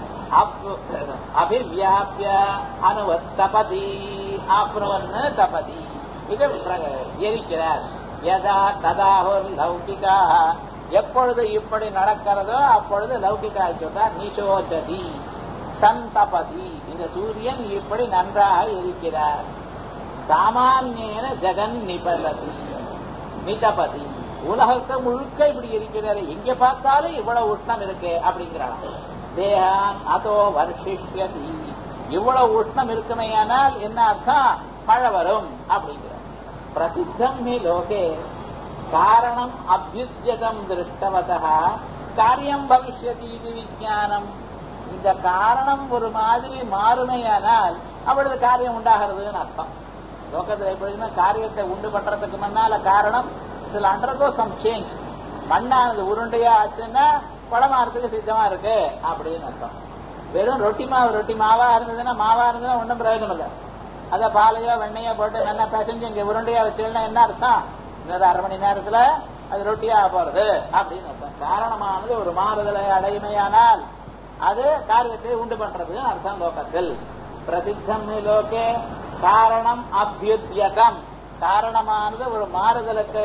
அபிவியாபிய அனுவத்தபதி அப்னுவன்னு தபதி இதை எரிக்கிறார் யதா ததாஹுர் லௌகிகா எப்பொழுது இப்படி நடக்கிறதோ அப்பொழுது லௌகிகா சொன்னார் நிஷோஜதி சந்தபதி இந்த சூரியன் இப்படி நன்றாக இருக்கிறார் சாமானியன ஜெகன் நிபததி நிதபதி உலகத்தை முழுக்க இப்படி இருக்கிறாரு எங்க பார்த்தாலும் இவ்வளவு உஷ்ணம் இருக்கு அப்படிங்கிறான் தேகான் அதோ வர்ஷிஷ்யதி இவ்வளவு உஷ்ணம் இருக்குமேயானால் என்ன அர்த்தம் மழை வரும் அப்படிங்கிறார் பிரசித்தம் ஹி லோகே காரணம் அபியுத்தியதம் திருஷ்டவதா காரியம் பவிஷ்யதி இது விஜயானம் இந்த காரணம் ஒரு மாதிரி மாறுமையானால் அவளது காரியம் உண்டாகிறதுன்னு அர்த்தம் லோகத்தில் எப்பொழுதுமே காரியத்தை உண்டு பண்றதுக்கு முன்னால காரணம் இதுல அண்டர்கோ சம் சேஞ்ச் மண்ணானது உருண்டையா ஆச்சுன்னா படமாறதுக்கு சித்தமா இருக்கு அப்படின்னு அர்த்தம் வெறும் ரொட்டி மாவு ரொட்டி மாவா இருந்ததுன்னா மாவா இருந்ததுன்னா ஒன்றும் பிரயோஜனம் இல்லை அதை பாலையோ வெண்ணையோ போட்டு நல்லா பிசைஞ்சு இங்க உருண்டையா வச்சுன்னா என்ன அர்த்தம் இன்னொரு அரை மணி நேரத்துல அது ரொட்டியா போறது அப்படின்னு அர்த்தம் காரணமானது ஒரு மாறுதலை அடையுமையானால் அது காரியத்தை உண்டு பண்றது அர்த்தம் லோகத்தில் பிரசித்தம் லோகே காரணம் அபியுத்தியகம் காரணமானது ஒரு மாறுதலுக்கு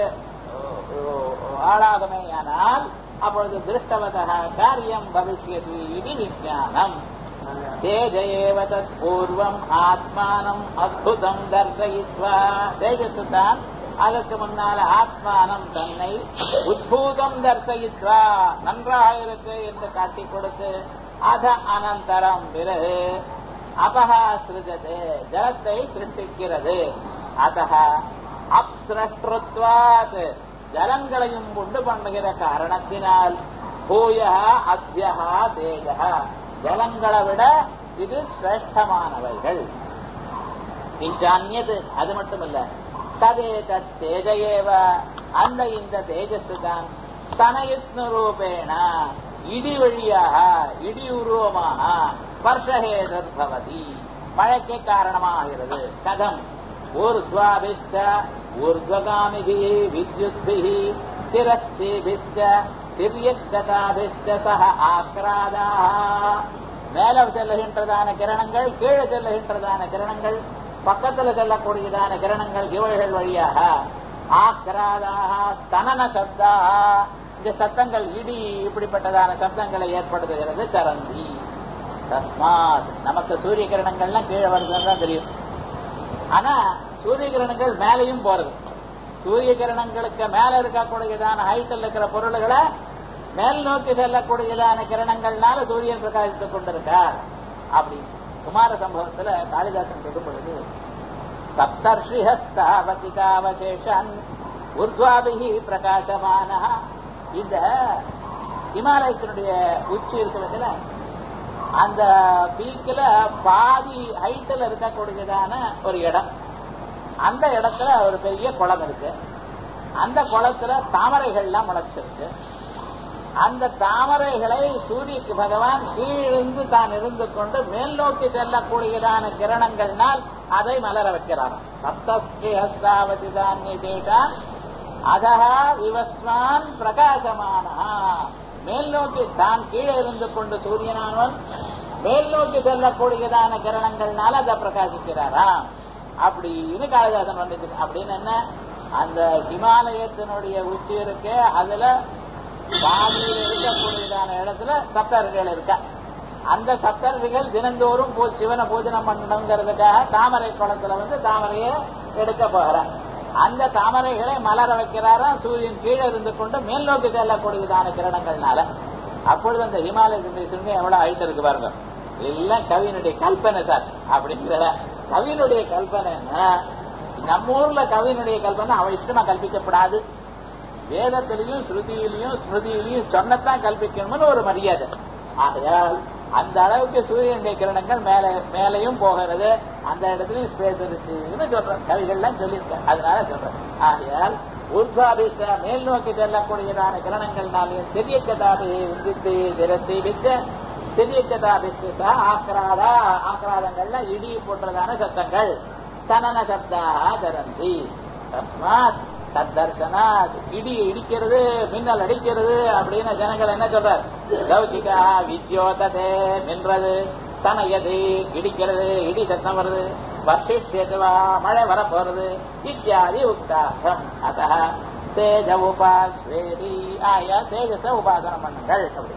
ஆளாகுமேயானால் அப்பொழுது திருஷ்டவதா காரியம் பவிஷ்யதி இது விஜயானம் தேஜ ஏவ தத் பூர்வம் ஆத்மானம் அத்புதம் தர்சயித்வா தேஜஸ் தான் அதற்கு முன்னால ஆத்மானம் தன்னை உத்பூதம் தர்சயித்வா நன்றாக இருக்கு என்று காட்டிக் கொடுத்து அத அனந்தரம் பிறகு அபகா சிருஜது ஜலத்தை சிருஷ்டிக்கிறது அத அப்சிரஷ்டுவாத் ஜலங்களையும் உண்டு பண்ணுகிற காரணத்தினால் பூய அத்தியா தேஜ ஜலங்களை விட இது சிரேஷ்டமானவைகள் கிஞ்சான்யது அது மட்டுமல்ல ததே தத் தேஜயேவ அந்த இந்த தேஜஸ் தான் ஸ்தனயுத்ன ரூபேண இடி வழியாக இடி உருவமாக ஸ்பர்ஷஹேதர்பவதி மழைக்கு காரணமாகிறது கதம் ஊர்த்வாபிஷ்ட ஊர்த்வகாமிபி வித்யுத்பி திரஸ்தீபிஷ்ட திரியக்கதாபிஷ்ட சக ஆக்ராதா மேல செல்லுகின்றதான கிரணங்கள் கீழே செல்லுகின்றதான கிரணங்கள் பக்கத்துல செல்லக்கூடியதான கிரணங்கள் இவைகள் வழியாக ஆக்ராதாக ஸ்தனன சப்தாக இந்த சத்தங்கள் இடி இப்படிப்பட்டதான சப்தங்களை ஏற்படுத்துகிறது சரந்தி தஸ்மாத் நமக்கு சூரிய கிரணங்கள்லாம் கீழே வருதுன்னு தான் தெரியும் ஆனா சூரிய கிரணங்கள் மேலையும் போறது சூரிய கிரணங்களுக்கு மேல இருக்கக்கூடியதான ஹைட்டில் இருக்கிற பொருள்களை மேல் நோக்கி செல்லக்கூடியதான கிரணங்கள்னால சூரியன் பிரகாசித்துக் கொண்டிருக்கார் அப்படி குமார சம்பவத்துல காளிதாசன் சொல்லும் பொழுது சப்தர்ஷிஹஸ்தாவசிதாவசேஷன் உர்துவாபிகி பிரகாசமான இந்த இமாலயத்தினுடைய உச்சி இருக்கிறதுல அந்த பீக்கில் பாதி ஹைட்டில் இருக்கக்கூடியதான ஒரு இடம் அந்த இடத்துல ஒரு பெரிய குளம் இருக்கு அந்த குளத்துல தாமரைகள்லாம் முளைச்சிருக்கு அந்த தாமரைகளை சூரியக்கு பகவான் கீழிருந்து தான் இருந்து கொண்டு மேல் நோக்கி செல்லக்கூடியதான கிரணங்கள்னால் அதை மலர வைக்கிறார் சப்தஸ்ரீஹஸ்தாவதி தானியேட்டான் அதகா விவஸ்வான் பிரகாசமான மேல் நோக்கி தான் கீழே இருந்து கொண்டு சூரியனானவன் மேல் நோக்கி செல்லக்கூடியதான கிரணங்கள்னால அதை பிரகாசிக்கிறாராம் அப்படின்னு காளிதாசன் வந்துச்சு அப்படின்னு என்ன அந்த ஹிமாலயத்தினுடைய உச்சி இருக்கு அதுல பாதியில் இருக்கக்கூடியதான இடத்துல சப்தர்கள் இருக்கா அந்த சப்தர்கள் தினந்தோறும் பூ சிவனை பூஜனம் பண்ணணுங்கிறதுக்காக தாமரை குளத்துல வந்து தாமரையை எடுக்க போகிறார் அந்த தாமரைகளை மலர வைக்கிறாராம் சூரியன் கீழே இருந்து கொண்டு மேல் நோக்கி செல்லக்கூடியதான கிரணங்கள்னால அப்பொழுது அந்த ஹிமாலயத்தினுடைய சிறுமி எவ்வளவு ஹைட் இருக்கு பாருங்க எல்லாம் கவியினுடைய கல்பனை சார் அப்படிங்கிற கவியினுடைய கல்பனைன்னா நம்ம ஊர்ல கவியினுடைய கல்பனை அவன் இஷ்டமா கல்பிக்கப்படாது வேதத்திலையும் ஸ்ருதியிலையும் ஸ்மிருதியிலையும் சொன்னத்தான் கல்பிக்கணும்னு ஒரு மரியாதை ஆகையால் அந்த அளவுக்கு சூரியனுடைய கிரணங்கள் மேல மேலையும் போகிறது அந்த இடத்துலயும் ஸ்பேஸ் இருக்குன்னு சொல்றேன் கவிகள்லாம் சொல்லியிருக்கேன் அதனால சொல்றேன் ஆகையால் உர்வாபிச மேல் நோக்கி செல்லக்கூடியதான கிரணங்கள்னாலையும் சிறிய கதாபி உந்தித்து திரத்தி வித்த சிறிய கதாபிஸ்து ஆக்ராதா ஆக்ராதங்கள்ல இடி போன்றதான சத்தங்கள் ஸ்தனன சப்தாக தரந்தி தஸ்மாத் தத்தர்சனாத் இடி இடிக்கிறது மின்னல் அடிக்கிறது அப்படின்னு ஜனங்கள் என்ன சொல்றார் லௌகிகா வித்யோததே நின்றது ஸ்தனயது இடிக்கிறது இடி சத்தம் வருது வர்ஷிஷ்யதுவா மழை வரப்போறது இத்தியாதி உக்தார்த்தம் அத தேஜ உபாஸ்வேதி ஆயா தேஜஸ உபாசனம் பண்ணுங்கள் அப்படி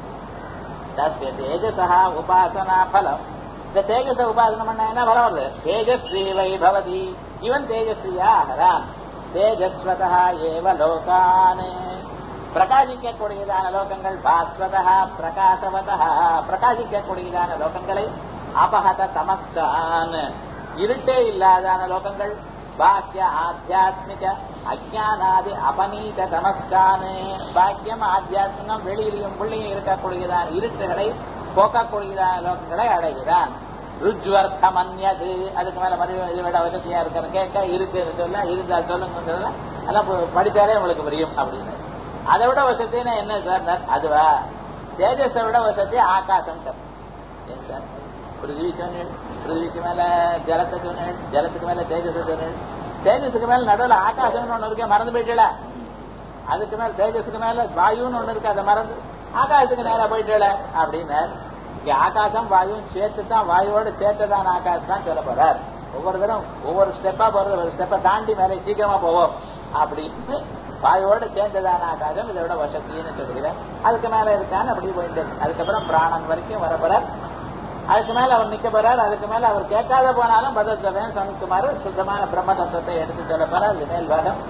தஸ்ய தேஜசா உபாசனா பலம் இந்த தேஜஸ உபாசனம் பண்ண என்ன பலம் வருது தேஜஸ்வி வை பவதி இவன் தேஜஸ்வியா ஆகிறான் தேஜஸ்வதா ஏவ லோகான் பிரகாசிக்கக்கூடியதான லோகங்கள் பாஸ்வதா பிரகாசவதா பிரகாசிக்கக்கூடியதான லோகங்களை அபகத தமஸ்கான் இருட்டே இல்லாதான லோகங்கள் பாக்கிய ஆத்தியாத்மிக அஜானாதி அபநீத தமஸ்கான் பாக்கியம் ஆத்தியாத்மிகம் வெளியிலையும் புள்ளியும் இருக்கக்கூடியதான இருட்டுகளை போக்கக்கூடியதான லோகங்களை அடைகிறான் ருஜ்வர்த்தம் அந்நது அதுக்கு மேல மறுபடியும் இதை விட வசதியா இருக்கிற கேட்க இருக்குன்னு சொல்ல இருந்தா சொல்லுங்கிறதுல அதெல்லாம் படிச்சாலே உங்களுக்கு புரியும் அப்படின்னு அதை விட வசதினா என்ன சார் அதுவா தேஜஸை விட வசதி ஆகாசம் ஏன் சார் பிருத்திவி சொன்னேன் பிருத்திவிக்கு மேல ஜலத்தை சொன்னேன் ஜலத்துக்கு மேல தேஜஸை சொன்னேன் தேஜஸுக்கு மேல நடுவில் ஆகாசம்னு ஒண்ணு இருக்கே மறந்து போயிட்டல அதுக்கு மேல தேஜஸுக்கு மேல வாயுன்னு ஒண்ணு இருக்கு அதை மறந்து ஆகாசத்துக்கு நேரம் போயிட்டல அப்படின்னு இங்க ஆகாசம் வாயுவும் சேர்த்து தான் வாயுவோட சேர்த்துதான் ஆகாசம் தான் சொல்ல போறார் ஒவ்வொரு தரம் ஒவ்வொரு ஸ்டெப்பா போறது ஒரு ஸ்டெப்பை தாண்டி மேலே சீக்கிரமா போவோம் அப்படின்னு வாயோட சேர்ந்ததான ஆகாசம் இதோட வசத்தின்னு சொல்லுகிறேன் அதுக்கு மேல இருக்கான்னு அப்படி போயிட்டு இருக்கு. அதுக்கப்புறம் பிராணன் வரைக்கும் வரப்போறார் அதுக்கு மேல அவர் நிக்க போறார் அதுக்கு மேல அவர் கேட்காத போனாலும் பதில் சொல்றேன் சனிக்குமார் சுத்தமான பிரம்ம தத்துவத்தை எடுத்து சொல்ல போறார் அது மேல் பாகம்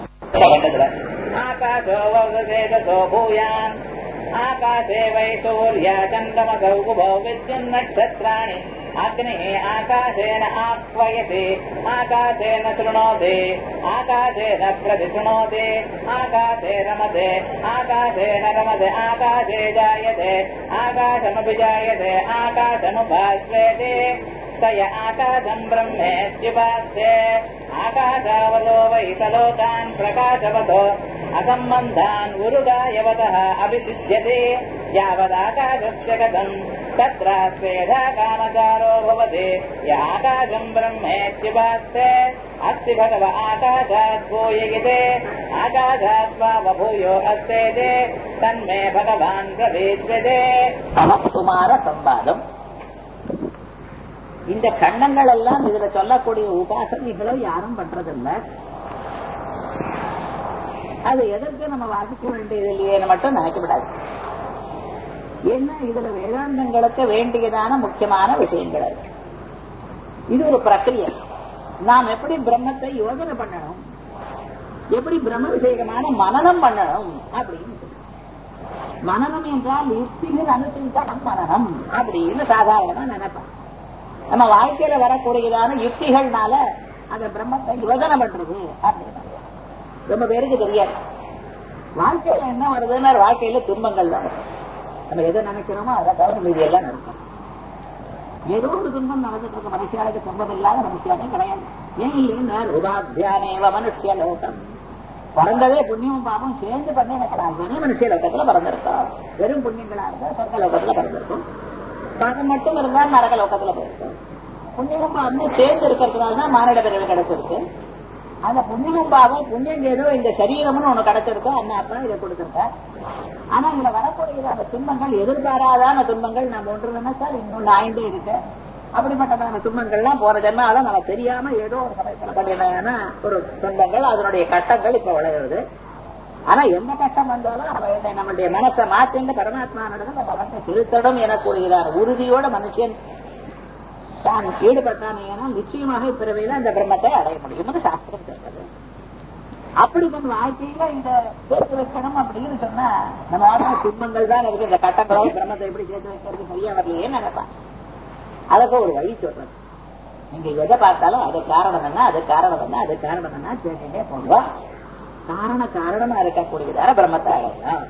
ஆகாசோ வேதசோ பூயான் ஆகாசே வை சூர்யா சந்திரமசௌ குபௌ வித்யுன் நட்சத்திராணி अग्निः आकाशेन आह्वयते आकाशेन शृणोति आकाशेन प्रतिशृणोति आकाशे रमते आकाशेन रमते आकाशे जायते आकाशमपि जायते आकाशमुपाश्वेते तय आकाशम् ब्रह्मेत्युपास्ये आकाशावलो वैतलोकान् प्रकाशवतो असम्बन्धान् उरुगायवतः अभिषिध्यते यावदाकाशस्य गतम् तत्र स्वेधा कामचारो भवति य आकाशम् ब्रह्मेत्युपास्ते अस्ति भगव आकाशात् भूयिते आकाशात् वा बभूयो अस्तेते तन्मे भगवान् प्रवेश्यते குமார சம்பாதம் இந்த கண்ணங்கள் எல்லாம் இதுல சொல்லக்கூடிய உபாசனைகளோ யாரும் பண்றதில்லை அது எதற்கு நம்ம வாசிக்க வேண்டியது இல்லையேன்னு மட்டும் நினைக்கப்படாது ஏன்னா இதுல வேதாந்தங்களுக்கு வேண்டியதான முக்கியமான விஷயங்கள் அது இது ஒரு பிரக்கிரியை நாம் எப்படி பிரம்மத்தை யோசனை பண்ணணும் எப்படி பிரம்ம விஷயமான மனநம் பண்ணணும் அப்படின்னு சொல்லி. மனநம் என்றால் யுக்திகள் அனுசரித்தான் மனநம் அப்படின்னு சாதாரணமா நினைப்பான் நம்ம வாழ்க்கையில வரக்கூடியதான யுக்திகள்னால அந்த பிரம்மத்தை யோசனை பண்றது அப்படின்னு ரொம்ப பேருக்கு தெரியாது வாழ்க்கையில என்ன வருதுன்னா வாழ்க்கையில துன்பங்கள் தான் வரும் நம்ம எதை நினைக்கிறோமோ அதை தவிர மீதி எல்லாம் நடக்கும் ஏதோ ஒரு துன்பம் நடந்துட்டு இருக்க மனுஷியாளுக்கு துன்பம் இல்லாத மனுஷியாலே கிடையாது ஏன் இல்லைன்னா உபாத்தியானேவ மனுஷிய லோகம் பிறந்ததே புண்ணியமும் பாபம் சேர்ந்து பண்ணி வெறும் மனுஷிய லோகத்துல பிறந்திருக்கோம் வெறும் புண்ணியங்களா இருந்தா சொர்க்க லோகத்துல பிறந்திருக்கும் பாகம் மட்டும் இருந்தா நரக லோகத்துல போயிருக்கும் புண்ணியமும் பாவமும் சேர்ந்து இருக்கிறதுனால தான் மானிட பிறகு கிடைச்சிருக்கு அந்த புண்ணியமும் பாவம் புண்ணியம் ஏதோ இந்த சரீரம்னு ஒண்ணு கிடைச்சிருக்கோம் அண்ணா அப்பா இதை கொடுத்திருக்க ஆனா இதுல வரக்கூடிய அந்த துன்பங்கள் எதிர்பாராதான துன்பங்கள் நம்ம ஒன்று நினைச்சால் இன்னொன்று ஆய்ந்தே இருக்கு அப்படிப்பட்டதான துன்பங்கள்லாம் போற ஜென்மால நம்ம தெரியாம ஏதோ ஒரு சமயத்துல பண்ணின ஒரு துன்பங்கள் அதனுடைய கட்டங்கள் இப்ப விளையுது ஆனா எந்த கஷ்டம் வந்தாலும் அவ இதை நம்மளுடைய மனசை மாற்றிண்டு பரமாத்மா நடந்து நம்ம மனசை திருத்தடும் எனக்கூடியதான உறுதியோட மனுஷன் தான் ஈடுபட்டானே நிச்சயமாக இப்பிறவையில அந்த பிரம்மத்தை அடைய முடியும்னு சாஸ்திரம் சொல்றது அப்படி நம்ம வாழ்க்கையில இந்த சேர்த்து வைக்கணும் அப்படின்னு சொன்னா நம்ம வாழ்க்கை துன்பங்கள் தான் இருக்கு இந்த கட்டங்களோட பிரம்மத்தை எப்படி சேர்த்து வைக்கிறது சரியா வரலையே நினைப்பான் அதுக்கு ஒரு வழி சொல்றது நீங்க எதை பார்த்தாலும் அது காரணம் என்ன அது காரணம் என்ன அது காரணம் என்ன கேட்டுட்டே போடுவோம் காரண காரணமா இருக்கக்கூடியதான பிரம்மத்தை அடையலாம்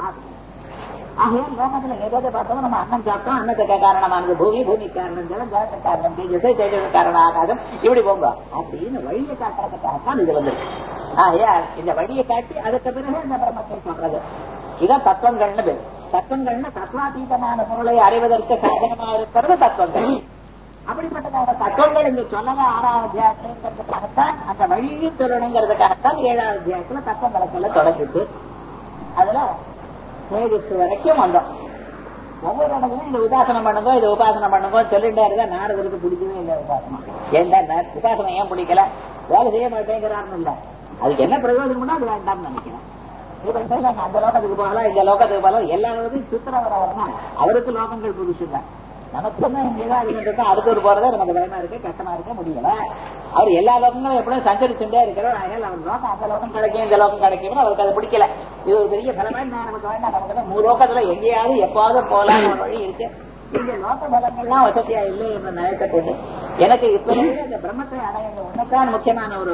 ஆகையால் லோகத்துல எதை பார்த்தோம் நம்ம அன்னம் சாப்பிட்டோம் அன்னத்துக்கு காரணமானது பூமி பூமி காரணம் ஜலம் ஜலத்துக்கு காரணம் தேஜஸ் தேஜஸ் காரணம் ஆகாதம் இப்படி போங்க அப்படின்னு வழியை காட்டுறதுக்காகத்தான் இது வந்திருக்கு ஆகையால் இந்த வழியை காட்டி அதுக்கு பிறகு இந்த பிரம்மத்தை சொல்றது இதான் தத்துவங்கள்னு பேர் தத்துவங்கள்னு தத்வாதீதமான பொருளை அறிவதற்கு சாதனமா இருக்கிறது தத்துவங்கள் அப்படிப்பட்டதான தத்துவங்கள் இங்க சொல்லல ஆறாவது அத்தியாயத்துலங்கிறதுக்காகத்தான் அந்த வழியும் சொல்லணுங்கிறதுக்காகத்தான் ஏழாவது அத்தியாயத்துல தத்துவங்களை சொல்ல தொடங்கிட்டு அதுல தேஜஸ் வரைக்கும் வந்தோம் ஒவ்வொரு இடத்துலயும் இந்த உபாசனம் பண்ணுங்க இது உபாசனம் பண்ணுங்க சொல்லிட்டே இருந்தா நாரதருக்கு பிடிக்கவே இல்லை உபாசனம் ஏன்டா உபாசனம் ஏன் பிடிக்கல வேலை செய்ய மாட்டேங்கிறாருன்னு இல்ல அதுக்கு என்ன பிரயோஜனம்னா அது வேண்டாம்னு நினைக்கிறேன் அந்த லோகத்துக்கு போகலாம் இந்த லோகத்துக்கு போகலாம் எல்லா லோகத்தையும் சுத்திரவர வரணும் அவருக்கு லோகங்கள் புதுசு இல்லை நமக்கு தான் இங்கேதான் இருந்துட்டு அடுத்தவர் போறதே நமக்கு பயமா இருக்கு கஷ்டமா இருக்க முடியல அவர் எல்லா லோகங்களும் எப்படியும் சஞ்சரிச்சுட்டே இருக்கிறோம் அதனால அவர் லோகம் அந்த லோகம் கிடைக்கும் இந்த லோகம் கிடைக்கும் அவருக்கு அது பிடிக்கல இது ஒரு பெரிய பலமா நான் நமக்கு வேண்டாம் நமக்கு தான் மூணு லோகத்துல எங்கேயாவது எப்பாவது போலாம் ஒரு வழி இருக்கு இந்த லோக பலங்கள்லாம் வசதியா இல்லை என்று நினைத்த கொண்டு எனக்கு இப்ப இந்த பிரம்மத்தை அடைய ஒண்ணுக்கான முக்கியமான ஒரு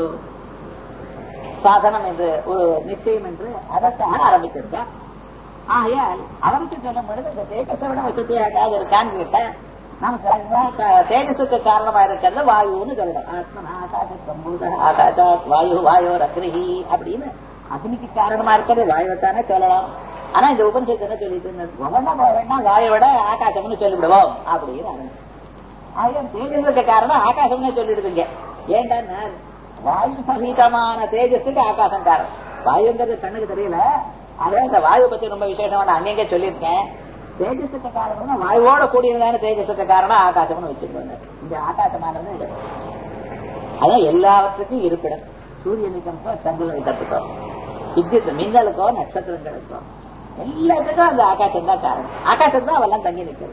சாதனம் என்று ஒரு நிச்சயம் என்று அதற்காக ஆரம்பிச்சிருக்கேன் ஆகையால் அவருக்கு சொல்லும் பொழுது இந்த தேஜஸை விட வசதியாக இருக்கான்னு கேட்டேன் நம்ம தேஜஸுக்கு காரணமா இருக்கிறது வாயுன்னு சொல்லணும் ஆத்மன் ஆகாச சம்பூத ஆகாச வாயு வாயோ அக்னிஹி அப்படின்னு அக்னிக்கு காரணமா இருக்கிறது வாயுவத்தானே சொல்லலாம் ஆனா இந்த உபனிஷத்து என்ன சொல்லிட்டு ஒவ்வொன்றா வேணா வாயுவோட ஆகாசம்னு சொல்லிவிடுவோம் அப்படின்னு ஆயிரம் தேஜஸுக்கு காரணம் ஆகாசம்னே சொல்லிடுதுங்க ஏன்டா வாயு சகிதமான தேஜஸுக்கு ஆகாசம் காரணம் வாயுங்கிறது கண்ணுக்கு தெரியல அதே இந்த வாயு பத்தி ரொம்ப விசேஷம் அங்கங்க சொல்லியிருக்கேன் தேஜஸுக்கு காரணம் வாயுவோட கூடியதான தேஜஸுக்கு காரணம் ஆகாசம்னு வச்சிருக்கோங்க இந்த ஆகாசமானது அதான் எல்லாவற்றுக்கும் இருப்பிடம் சூரியனுக்கோ சந்திரனுக்கோ வித்தியுத் மின்னலுக்கோ நட்சத்திரங்களுக்கோ எல்லாத்துக்கும் அந்த ஆகாசம் தான் காரணம் ஆகாசம் தான் அவெல்லாம் தங்கி நிற்கிறது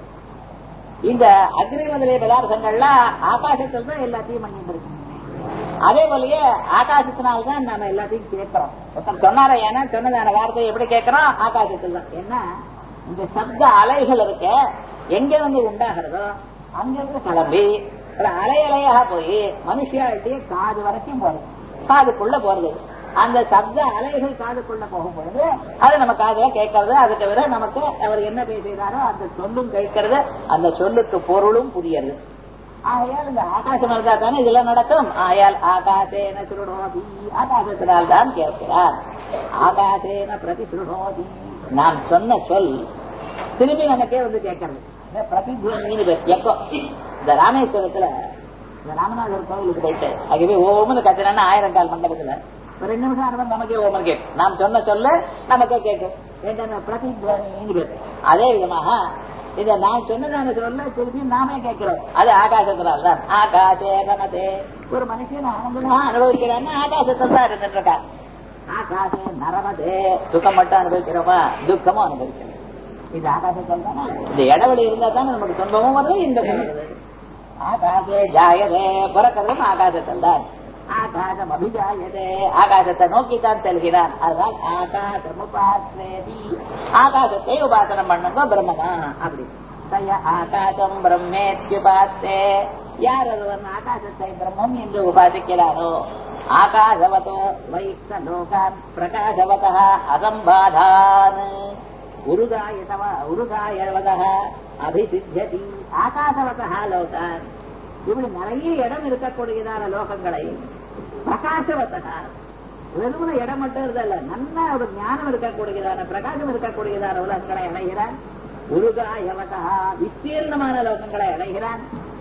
இந்த அக்னி முதலிய பதார்த்தங்கள்லாம் ஆகாசத்தில் தான் எல்லாத்தையும் பண்ணிட்டு இருக்கு அதே போலயே ஆகாசத்தினால்தான் நாம எல்லாத்தையும் கேட்கிறோம் ஒருத்தன் சொன்னார ஏன்னா சொன்னதான வார்த்தையை எப்படி கேட்கிறோம் ஆகாசத்தில் தான் ஏன்னா இந்த சப்த அலைகள் இருக்க எங்க வந்து உண்டாகிறதோ அங்கிருந்து கிளம்பி ஒரு அலை அலையாக போய் மனுஷியாட்டிய காது வரைக்கும் போறது காதுக்குள்ள போறது அந்த சப்த அலைகள் காதுக்குள்ள போகும் பொழுது அது நம்ம காதுல கேட்கறது அது தவிர நமக்கு அவர் என்ன பேசுகிறாரோ அந்த சொல்லும் கேட்கறது அந்த சொல்லுக்கு பொருளும் புரியறது ஆகையால் இந்த ஆகாசம் இருந்தால் தானே இதெல்லாம் நடக்கும் ஆயால் ஆகாசேன சுருணோதி ஆகாசத்தினால் தான் கேட்கிறார் ஆகாசேன பிரதி சுருணோதி நாம் சொன்ன சொல் திரும்பி நமக்கே வந்து கேட்கறது பிரதித்வனின்னு பேர் எப்போ இந்த ராமேஸ்வரத்துல இந்த ராமநாதர் கோவிலுக்கு போயிட்டு அங்கே போய் ஓமனு கத்தினா ஆயிரம் கால் மண்டபத்துல ஒரு ரெண்டு நிமிஷம் ஆனதும் நமக்கே ஓமன் கேட்கும் நாம் சொன்ன சொல்ல நமக்கே கேட்கும் ஏன்னா பிரதித்வனின்னு பேர் அதே விதமாக இத நான் சொன்னதான சொல்ல திருப்பி நாமே கேட்கிறோம் அது ஆகாசத்தினால் தான் ஆகாசே ரமதே ஒரு மனுஷன் ஆனந்தமா அனுபவிக்கிறான்னு ஆகாசத்தில் தான் இருந்துட்டு இருக்கான் ஆகாசே நரமதே சுகம் மட்டும் அனுபவிக்கிறோமா துக்கமும் அனுபவிக்கிறோம் இது ஆகாசத்தில் தானே இந்த இடைவெளி இருந்தா தானே நமக்கு துன்பமும் வருது இந்த வருது ஆகாசே ஜாயதே பிறக்கிறதும் ஆகாசத்தில் தான் ஆகாசம் அபிஜாயதே ஆகாசத்தை நோக்கித்தான் செல்கிறான் அதுதான் ஆகாசம் உபாசேதி ஆகாசத்தை உபாசனம் பண்ணுங்க பிரம்மமா அப்படி சய ஆகாசம் பிரம்மேத்யுபாஸ்தே யார் ஒருவன் ஆகாசத்தை பிரம்மம் என்று உபாசிக்கிறாரோ ஆகாசவதோ வைக்ஷ லோகான் பிரகாசவத அசம்பாதான் உருகாயதவ உருகாயவத அபிசித்தியதி ஆகாசவத லோகான் இப்படி நிறைய இடம் இருக்கக்கூடியதான லோகங்களை பிரகாசவத்தகா வெறுமன இடம் மட்டும் இருந்தல்ல நல்ல ஒரு ஞானம் இருக்கக்கூடியதான பிரகாசம் இருக்கக்கூடியதான உலகங்களை அடைகிறான் உருகாயவதா விஸ்தீர்ணமான லோகங்களை அடைகிறான்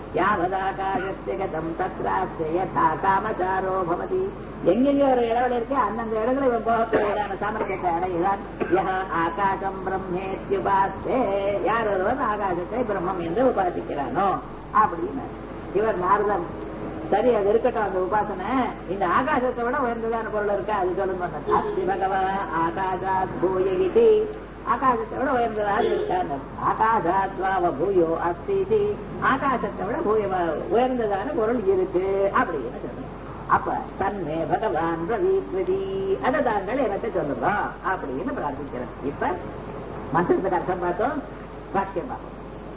யாவதாகாசம் தத்ராஸ்தா காமச்சாரோ பவதி எங்கெங்க ஒரு இடங்கள் இருக்கு அந்தந்த இடங்களை இவன் போகக்கூடியதான சாமர்த்தியத்தை அடைகிறான் யஹ ஆகாசம் பிரம்மேத்யுபாஸ்தே யார் ஒருவன் ஆகாசத்தை பிரம்மம் என்று உபாசிக்கிறானோ அப்படின்னு இவர் நாரதம் சரி அது இருக்கட்டும் அந்த உபாசனை இந்த ஆகாசத்தை விட உயர்ந்ததான பொருள் இருக்கு அது சொல்லுங்க அஸ்தி பகவ ஆகாசாத் பூயகிதி ஆகாசத்தை விட உயர்ந்ததாக இருக்காங்க ஆகாசாத்வாவ பூயோ அஸ்தி ஆகாசத்தை விட பூய உயர்ந்ததான பொருள் இருக்கு அப்படின்னு சொல்லுங்க அப்ப தன்மே பகவான் ரவீஸ்வதி அதை தாங்கள் எனக்கு சொல்லுங்க அப்படின்னு பிரார்த்திக்கிறேன் இப்ப மந்திரத்துக்கு அர்த்தம் பார்த்தோம் வாக்கியம் பார்த்தோம்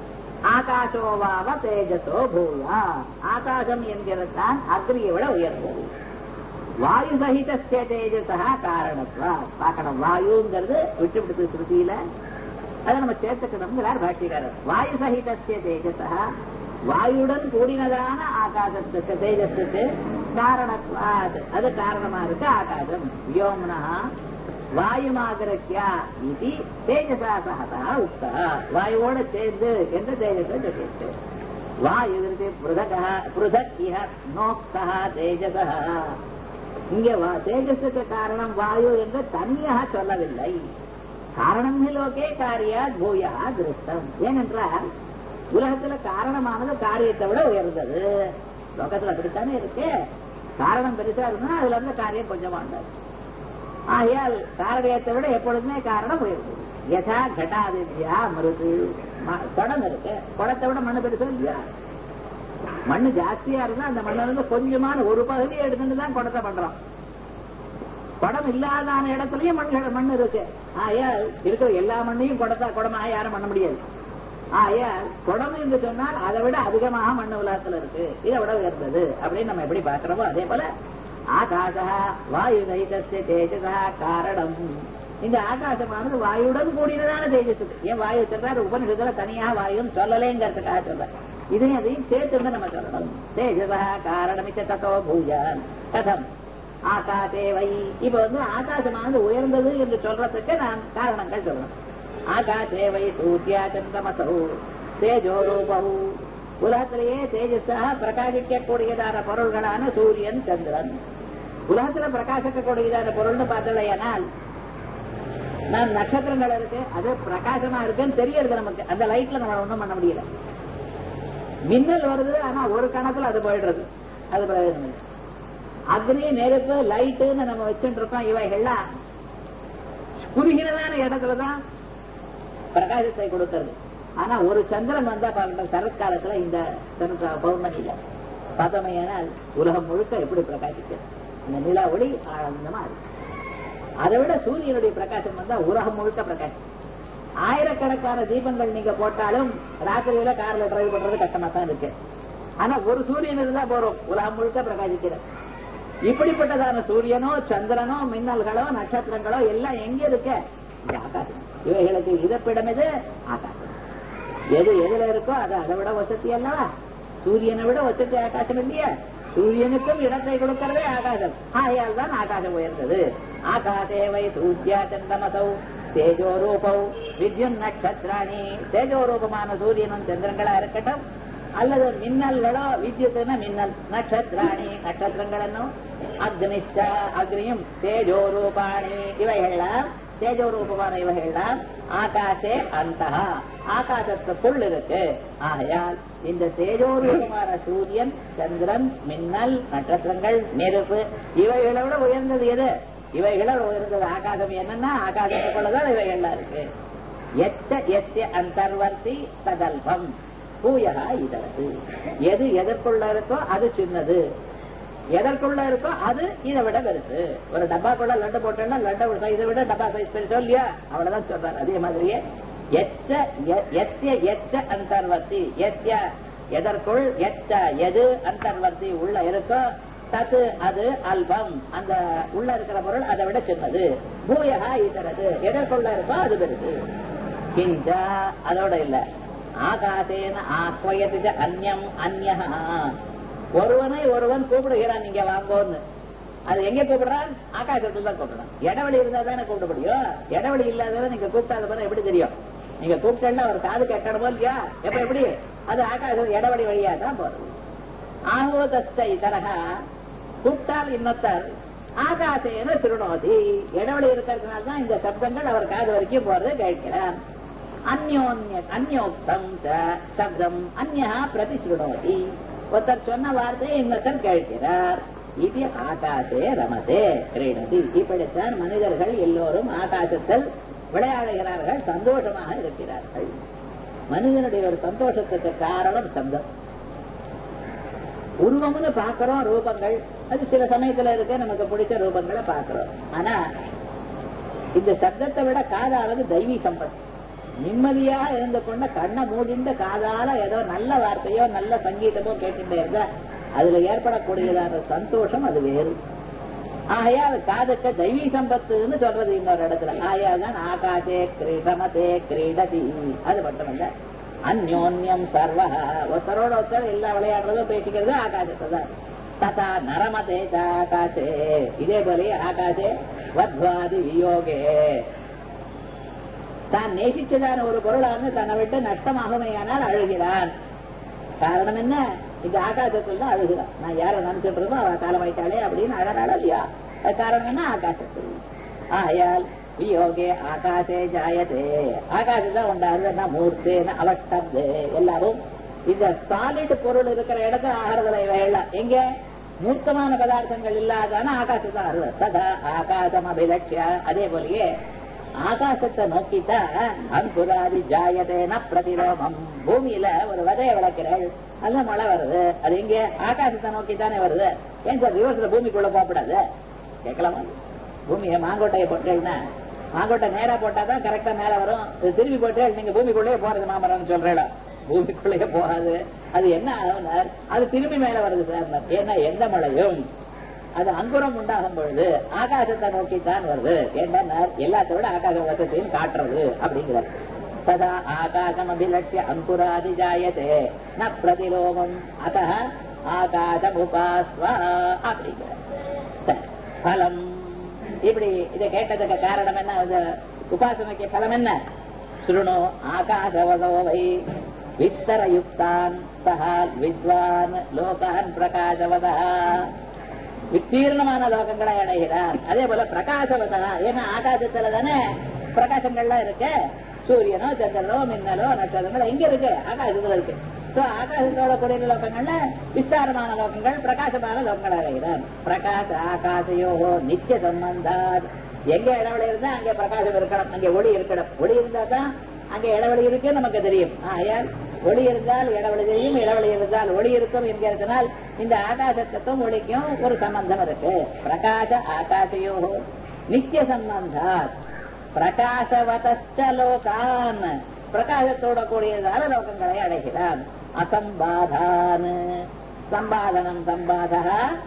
ஆகாசோவாவ தேஜசோ பூயா ஆகாசம் என்கிறதான் அக்னியை விட உயர்ந்தது வாயு சகித தேஜசா காரணத்வா பார்க்கணும் வாயுங்கிறது விட்டு விடுத்து ஸ்ருதியில அதை நம்ம சேர்த்துக்கணுங்கிறார் பாஷ்யக்காரர் வாயு சகித தேஜசா வாயுடன் கூடினதான ஆகாசத்துக்கு தேஜஸுக்கு காரணத்வா அது காரணமா இருக்கு ஆகாசம் யோம்னா வாயுமாகரக்கியா இது தேஜசா சகதா உக்தா வாயுவோட சேர்ந்து என்று தேஜஸை சொல்லிட்டு வாயு இருக்கு புருதக் இஹ நோக்தா தேஜசா இங்க தேஜஸுக்கு காரணம் வாயு என்று தனியாக சொல்லவில்லை காரணம் லோகே காரியா பூயா திருஷ்டம் ஏனென்றால் உலகத்துல காரணமானது காரியத்தை விட உயர்ந்தது லோகத்துல அப்படித்தானே இருக்கு காரணம் பெருசா இருந்தா அதுல இருந்து காரியம் கொஞ்சமா உண்டாது ஆகையால் காரணத்தை விட எப்பொழுதுமே காரணம் உயர்வு யதா கட்டாதித்யா மருது குடம் இருக்கு குடத்தை விட மண்ணு பெருசா இல்லையா மண்ணு ஜாஸ்தியா இருந்தா அந்த மண்ணில இருந்து கொஞ்சமான ஒரு பகுதியை எடுத்துட்டு தான் குடத்தை பண்றோம் குடம் இல்லாதான இடத்துலயும் மண் மண் இருக்கு ஆயால் இருக்கிற எல்லா மண்ணையும் குடத்தா குடமா யாரும் பண்ண முடியாது ஆயால் குடம் என்று சொன்னால் அதை விட அதிகமாக மண் உலகத்துல இருக்கு இதை விட உயர்ந்தது அப்படின்னு நம்ம எப்படி பாக்குறோமோ அதே போல ஆகாசா வாயு தைதஸ்ய தேஜசா காரணம் இந்த ஆகாசமானது வாயுடன் கூடினதான தேஜஸுக்கு ஏன் வாயு சொல்றாரு உபனிஷத்துல தனியாக வாயுன்னு சொல்லலேங்கிறதுக்காக சொல்ற இதையும் அதையும் சேர்த்து நம்ம சொல்லணும் தேஜசா காரணமிச்ச தத்தோ பூஜான் கதம் ஆகாசே வை இப்ப வந்து ஆகாசமானது உயர்ந்தது என்று சொல்றதுக்கு நான் காரணங்கள் சொல்லணும் ஆகாசே வை சூர்யா சந்தமசௌ தேஜோ ரூபவு உலகத்திலேயே தேஜஸாக பிரகாசிக்கக்கூடியதான பொருள்களான சூரியன் சந்திரன் உலகத்துல பிரகாசிக்கக்கூடியதான பொருள்னு பார்த்தலையானால் நான் நட்சத்திரங்கள் இருக்கு அது பிரகாசமா இருக்குன்னு தெரியறது நமக்கு அந்த லைட்ல நம்ம ஒண்ணும் பண்ண முடியல மின்னல் வருது ஆனா ஒரு கணத்துல அது போயிடுறது அது பிரயோஜனம் இல்லை அக்னி நெருப்பு லைட்டுன்னு நம்ம வச்சுட்டு இருக்கோம் இவைகள்லாம் குறுகினதான இடத்துலதான் பிரகாசத்தை கொடுக்கிறது ஆனா ஒரு சந்திரன் வந்தா பாருங்க சரத்காலத்துல இந்த சரத் பௌர்ணமியில பார்த்தோமையானால் உலகம் முழுக்க எப்படி பிரகாசிக்கிறது இந்த நிலா ஒளி ஆனந்தமா இருக்கு அதை விட சூரியனுடைய பிரகாசம் வந்தா உலகம் முழுக்க பிரகாசம் ஆயிரக்கணக்கான தீபங்கள் நீங்க போட்டாலும் ராத்திரியில கார்ல டிரைவ் பண்றது கஷ்டமா தான் இருக்கு ஆனா ஒரு சூரியன் இருந்தா போறோம் உலகம் முழுக்க பிரகாசிக்கிறது இப்படிப்பட்டதான சூரியனோ சந்திரனோ மின்னல்களோ நட்சத்திரங்களோ எல்லாம் எங்க இருக்க இந்த ஆகாசம் இவைகளுக்கு இதப்பிடம் எது ஆகாசம் எது எதுல இருக்கோ அது அதை விட வசதி அல்லவா சூரியனை விட வசதி ஆகாசம் இல்லையா சூரியனுக்கும் இடத்தை கொடுக்கிறதே ஆகாசம் ஆகையால் தான் ஆகாசம் உயர்ந்தது ஆகாசே வை சூர்யா சந்தமசௌ தேஜோ ரூபௌ வித்யுன் நட்சத்திராணி தேஜோ ரூபமான சூரியனும் சந்திரங்களா இருக்கட்டும் அல்லது மின்னல்களோ வித்யுத்துனா மின்னல் நட்சத்திராணி நட்சத்திரಗಳನ್ನು அக்னிச்ச அக்னியும் தேஜோ ரூபாணி இவைகள்லாம் தேஜோ ரூபமான இவைகள்லாம் ஆகாசே அந்த ஆகாசத்துக்குள் இருக்கு ஆகையால் இந்த தேஜோ ரூபமான சூரியன் சந்திரன் மின்னல் நட்சத்திரங்கள் நெருப்பு இவைகளை விட உயர்ந்தது எது இவைகளை விட உயர்ந்தது ஆகாசம் என்னன்னா ஆகாசத்துக்குள்ளதான் இவைகள்லாம் இருக்கு எச்ச எத்திய அந்தர்வர்த்தி ததல்பம் பூயகா இதற்கு எது எதற்குள்ள இருக்கோ அது சின்னது எதற்குள்ள இருக்கோ அது இதை விட பெருசு ஒரு டப்பாக்குள்ள லட்டு போட்டோம்னா லட்டை இதை விட டப்பா சைஸ் பெருசோ இல்லையா அவ்வளவுதான் சொல்றாரு அதே மாதிரியே எச்ச எத்திய எச்ச அந்தர்வர்த்தி எத்திய எதற்குள் எச்ச எது அந்தர்வர்த்தி உள்ள இருக்கோ தத்து அது அல்பம் அந்த உள்ள இருக்கிற பொருள் அதை விட சின்னது பூயகா இதரது எதற்குள்ள இருக்கோ அது பெருசு கிஞ்ச அதோட இல்ல ஆகாசேன ஆக்வயதி அந்யம் அந்யா ஒருவனை ஒருவன் கூப்பிடுகிறான் நீங்க வாங்கோன்னு அது எங்க கூப்பிடுறான் ஆகாசத்துல தான் கூப்பிடுறான் இடவெளி இருந்தா தானே கூப்பிட முடியும் இடவெளி இல்லாதவரை நீங்க கூப்பிட்டாத பிறகு எப்படி தெரியும் நீங்க கூப்பிட்டா ஒரு காது கேட்கணுமோ இல்லையா எப்ப எப்படி அது ஆகாசம் இடவெளி வழியா தான் போறது ஆகோதஸ்தை தரக கூப்பிட்டால் இன்னொத்தர் ஆகாசேன திருநோதி இடவெளி இருக்கிறதுனால தான் இந்த சப்தங்கள் அவர் காது வரைக்கும் போறது கேட்கிறான் அந்யோன்ய அந்யோக்தம் சப்தம் அந்யா பிரதி சுருணோதி ஒருத்தர் சொன்ன வார்த்தையை இன்னொருத்தர் கேட்கிறார் இது ஆகாசே ரமதே கிரீடதி இப்படித்தான் மனிதர்கள் எல்லோரும் ஆகாசத்தில் விளையாடுகிறார்கள் சந்தோஷமாக இருக்கிறார்கள் மனிதனுடைய ஒரு சந்தோஷத்துக்கு காரணம் சப்தம் உருவம்னு பாக்குறோம் ரூபங்கள் அது சில சமயத்துல இருக்க நமக்கு பிடிச்ச ரூபங்களை பாக்குறோம் ஆனா இந்த சப்தத்தை விட காதானது தெய்வீ சம்பத் நிம்மதியாக இருந்து கொண்ட கண்ணை மூடிண்டு காதால ஏதோ நல்ல வார்த்தையோ நல்ல சங்கீதமோ கேட்டுட்டே இருந்தா அதுல ஏற்படக்கூடியதான சந்தோஷம் அது வேறு ஆகையால் காதுக்கு தெய்வீ சம்பத்துன்னு சொல்றது இன்னொரு இடத்துல ஆகையால் தான் ஆகாசே கிரீடமதே கிரீடதி அது மட்டுமல்ல அந்யோன்யம் சர்வ ஒருத்தரோட ஒருத்தர் எல்லா விளையாடுறதும் பேசிக்கிறது ஆகாசத்தை தான் ததா நரமதே ஆகாசே இதே போல ஆகாசே வத்வாதி வியோகே தான் நேசித்ததான ஒரு பொருளானது தன்னை விட்டு நஷ்டமாகுமையானால் அழுகிறான் காரணம் என்ன இந்த ஆகாசத்தில் தான் அழுகிறான் நான் யாரை நினைச்சிட்டு இருந்தோம் அவ காலமாயிட்டாளே அப்படின்னு அழகாள இல்லையா அது காரணம் என்ன ஆகாசத்தில் ஆயால் வியோகே ஆகாசே ஜாயதே ஆகாசத்தான் உண்டாகுதுன்னா மூர்த்தேன அவஷ்டப்தே எல்லாரும் இந்த சாலிட் பொருள் இருக்கிற இடத்துல ஆகிறதுல இவையெல்லாம் எங்க மூர்த்தமான பதார்த்தங்கள் இல்லாதான ஆகாசத்தை ஆறுது ததா ஆகாசம் அபிலட்சிய அதே போலயே ஆகாசத்தை நோக்கித்தான் அங்குராதி ஜாயதேன பிரதிரோமம் பூமியில ஒரு விதைய விளக்கிறாள் அல்ல மழை வருது அது எங்க ஆகாசத்தை நோக்கித்தானே வருது ஏன் சார் ரிவர்ஸ்ல பூமிக்குள்ள போகக்கூடாது கேட்கலாமா பூமியை மாங்கோட்டையை போட்டேன்னா மாங்கோட்டை நேரா போட்டாதான் கரெக்டா மேல வரும் இது திரும்பி போட்டு நீங்க பூமிக்குள்ளேயே போறது மாமரம்னு சொல்றேன் பூமிக்குள்ளேயே போகாது அது என்ன ஆகும்னார் அது திரும்பி மேல வருது சார் ஏன்னா எந்த மழையும் அது அங்குரம் உண்டாகும் பொழுது ஆகாசத்தை நோக்கித்தான் வருது ஏன்னா எல்லாத்தை விட ஆகாச வசத்தையும் காட்டுறது அப்படிங்கிறார் ததா ஆகாசம் அபிலட்சிய அங்குராதி ஜாயதே ந பிரதிலோமம் அத ஆகாசம் உபாஸ்வா அப்படிங்கிறார் சரி, பலம் இப்படி இதை கேட்டதுக்கு காரணம் என்ன இந்த உபாசனைக்கு பலம் என்ன சுருணோ ஆகாசவதோவை வித்தரயுக்தான் சஹா வித்வான் லோகான் பிரகாசவதா வித்தீர்ணமான லோகங்களை அடைகிறார் அதே போல பிரகாசவதா ஏன்னா ஆகாசத்துல தானே பிரகாசங்கள்லாம் இருக்கு சூரியனோ சந்திரனோ மின்னலோ நட்சத்திரங்களோ எங்க இருக்கு ஆகாசத்துல இருக்கு So, ஆகாசத்தோட கூடிய லோகங்கள்ல விஸ்தாரமான லோகங்கள் பிரகாசமான லோகங்கள் அடைகிறார் பிரகாச ஆகாசையோ நித்திய சம்பந்தார் எங்க இடைவெளி இருந்தா அங்கே பிரகாசம் இருக்கணும் அங்கே ஒளி இருக்கணும் ஒளி இருந்தா தான் அங்கே இடைவெளி இருக்கு நமக்கு தெரியும் ஆயால் ஒளி இருந்தால் இடைவெளி தெரியும் இடைவெளி இருந்தால் ஒளி இருக்கும் என்கிறதுனால் இந்த ஆகாசத்துக்கும் ஒளிக்கும் ஒரு சம்பந்தம் இருக்கு பிரகாச ஆகாசையோ நித்திய சம்பந்தார் பிரகாசவதச்ச லோகான் பிரகாசத்தோட கூடியதான லோகங்களை அடைகிறான் அசம்பாதான் சம்பாதனம் சம்பாதா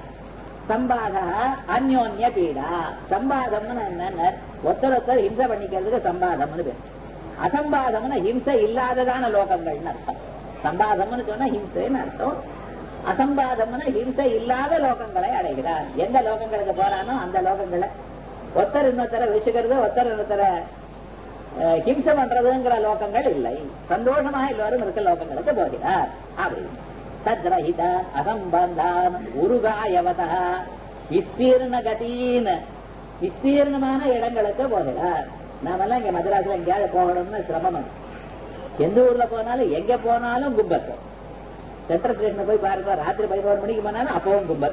சம்பாதா அந்யோன்ய பீடா சம்பாதம்னு என்னன்னு ஒருத்தர் ஒருத்தர் ஹிம்சை பண்ணிக்கிறதுக்கு சம்பாதம்னு பேர் அசம்பாதம்னு ஹிம்சை இல்லாததான லோகங்கள்னு அர்த்தம் சம்பாதம்னு சொன்னா ஹிம்சைன்னு அர்த்தம் அசம்பாதம்னு ஹிம்சை இல்லாத லோகங்களை அடைகிறார் எந்த லோகங்களுக்கு போறானோ அந்த லோகங்களை ஒருத்தர் இன்னொருத்தர வச்சுக்கிறது ஒருத்தர் இன்னொருத்தர அஹ், ஹிம்சை பண்றதுங்கிற லோகங்கள் இல்லை சந்தோஷமா எல்லோரும் இருக்க லோகங்களுக்கு போகிறார் அப்படின்னு தத்ரஹித அசம்பந்தான் உருகாயவதா விஸ்தீர்ண கதீன் விஸ்தீர்ணமான இடங்களுக்கு போகிறார் நாமெல்லாம் இங்க மദ്രാஸ்ல எங்கேயாவது போகணும்னு சிரமம் எந்த ஊர்ல போனாலும் எங்க போனாலும் கும்பல் சென்ட்ரல் ஸ்டேஷன் போய் பாருங்க ராத்திரி பதினோரு மணிக்கு போனாலும் அப்பவும் கும்பல்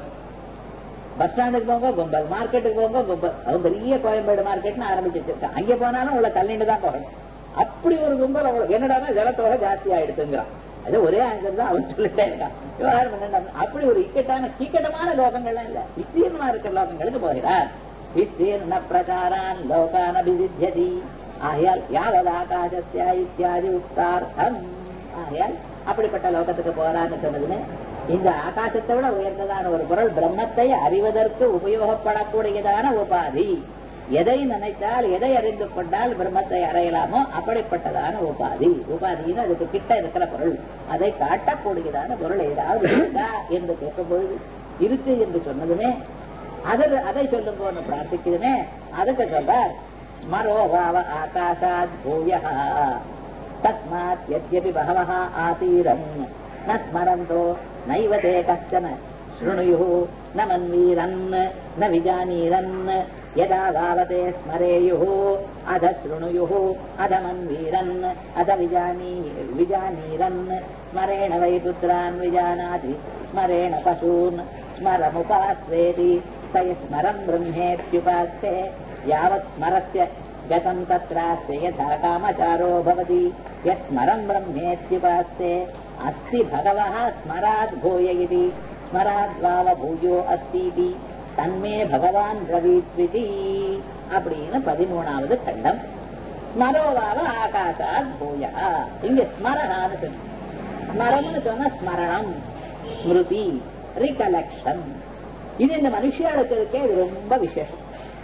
பஸ் ஸ்டாண்டுக்கு போங்க கும்பல் மார்க்கெட்டுக்கு போங்க கும்பல் அது பெரிய கோயம்பேடு மார்க்கெட்னு ஆரம்பிச்சு வச்சிருக்கான் அங்க போனாலும் உள்ள தள்ளிட்டு தான் போகணும் அப்படி ஒரு கும்பல் அவ்வளவு என்னடா ஜலத்தோட ஜாஸ்தி ஆயிடுத்துங்கிறான் அது ஒரே ஆங்கிள் தான் அவன் சொல்லிட்டே இருக்கான் விவகாரம் என்னடா, அப்படி ஒரு இக்கட்டான கீக்கட்டமான லோகங்கள்லாம் இல்ல விஸ்தீர்ணமா இருக்கிற லோகங்களுக்கு போகிறார் விஸ்தீர்ண பிரகாரான் லோகான விசித்தியதி ஆகையால் யாவது ஆகாசத்தியா இத்தியாதி உக்தார்த்தம் ஆகையால் அப்படிப்பட்ட லோகத்துக்கு போறான்னு சொன்னதுன்னு இந்த ஆகாசத்தை விட உயர்ந்ததான ஒரு பொருள் பிரம்மத்தை அறிவதற்கு உபயோகப்படக்கூடியதான உபாதி எதை நினைத்தால் எதை அறிந்து கொண்டால் பிரம்மத்தை அறையலாமோ அப்படிப்பட்டதான உபாதி உபாதின்னு அதுக்கு கிட்ட இருக்கிற பொருள் அதை காட்டக்கூடியதான பொருள் ஏதாவது இருக்கா என்று கேட்கும் பொழுது இருக்கு என்று சொன்னதுமே அதை அதை சொல்லும் போது பிரார்த்திக்குதுமே அதுக்கு சொல்றார் ஸ்மரோபாவ ஆகாஷாத் பூயா தஸ்மாத் யத்யபி பகவः ஆதீரன் ந ஸ்மரந்தோ நைவ தே கஷ்டன शृणुयुः न मन्वीरन् न विजानीरन् यदा भावते स्मरेयुः अध शृणुयुः अध मन्वीरन् अध विजानी विजानीरन् स्मरेण वै पुत्रान् विजानाति स्मरेण पशून् स्मरमुपास्वेति स स्मरम् ब्रह्मेत्युपास्ते यावत् स्मरस्य गतम् तत्रास्ते यथा कामचारो भवति यत्स्मरम् ब्रह्मेत्युपास्ते अस्ति भगवः स्मराद् भूय इति ஸ்மராத்வாவபூயோ அஸ்தீதி தன்மே பகவான் பிரவீத்விதி அப்படின்னு பதிமூணாவது கண்டம் ஸ்மரோவாவ ஆகாசாத் பூயா இங்க ஸ்மரணான்னு சொன்ன ஸ்மரம்னு சொன்னா ஸ்மரணம் ஸ்மிருதி ரிகலெக்ஷன் இது இந்த மனுஷியாளுக்கு இருக்கே இது ரொம்ப விசேஷம்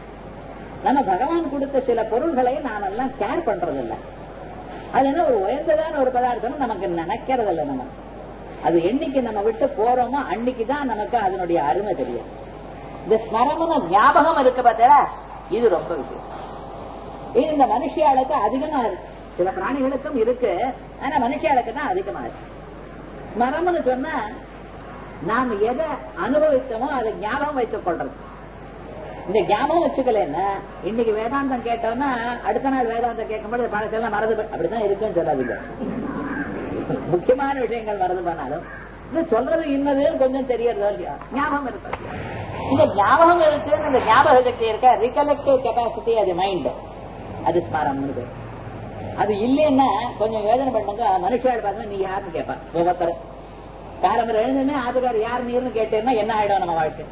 நம்ம பகவான் கொடுத்த சில பொருள்களை நாமெல்லாம் கேர் பண்றது இல்ல அது என்ன ஒரு உயர்ந்ததான ஒரு பதார்த்தம் நமக்கு நினைக்கிறது இல்லை நம்ம அது என்னைக்கு நம்ம விட்டு போறோமோ அன்னைக்கு தான் நமக்கு அதனுடைய அருமை தெரியும் இந்த ஸ்மரமன ஞாபகம் இருக்கு பார்த்தா இது ரொம்ப விஷயம் இது இந்த மனுஷியாளுக்கு அதிகமா இருக்கு சில பிராணிகளுக்கும் இருக்கு ஆனா மனுஷியாளுக்கு தான் அதிகமா இருக்கு ஸ்மரம்னு சொன்னா நாம் எதை அனுபவித்தோமோ அதை ஞாபகம் வைத்துக் கொள்றது இந்த ஞாபகம் வச்சுக்கலன்னா இன்னைக்கு வேதாந்தம் கேட்டோம்னா அடுத்த நாள் வேதாந்தம் கேட்கும்போது பழசெல்லாம் மறந்து போய் அப்படிதான் இருக்குன்னு சொல்லாதீங்க முக்கியமான விஷயங்கள் மறந்து போனாலும் இது சொல்றது இன்னதுன்னு கொஞ்சம் தெரியறதோ இல்லையா ஞாபகம் இருக்கு இந்த ஞாபகம் இருக்கு இந்த ஞாபக சக்தி இருக்க ரிகலெக்டிவ் கெப்பாசிட்டி அது மைண்ட் அது ஸ்மரம்னு பேர் அது இல்லைன்னா கொஞ்சம் யோஜனை பண்ணுங்க மனுஷாள் பாருங்க நீ யாருன்னு கேட்பான் ஒவ்வொருத்தர் காலம்பரம் எழுந்துமே ஆதுகார் யார் நீர்னு கேட்டேன்னா என்ன ஆயிடும் நம்ம வாழ்க்கை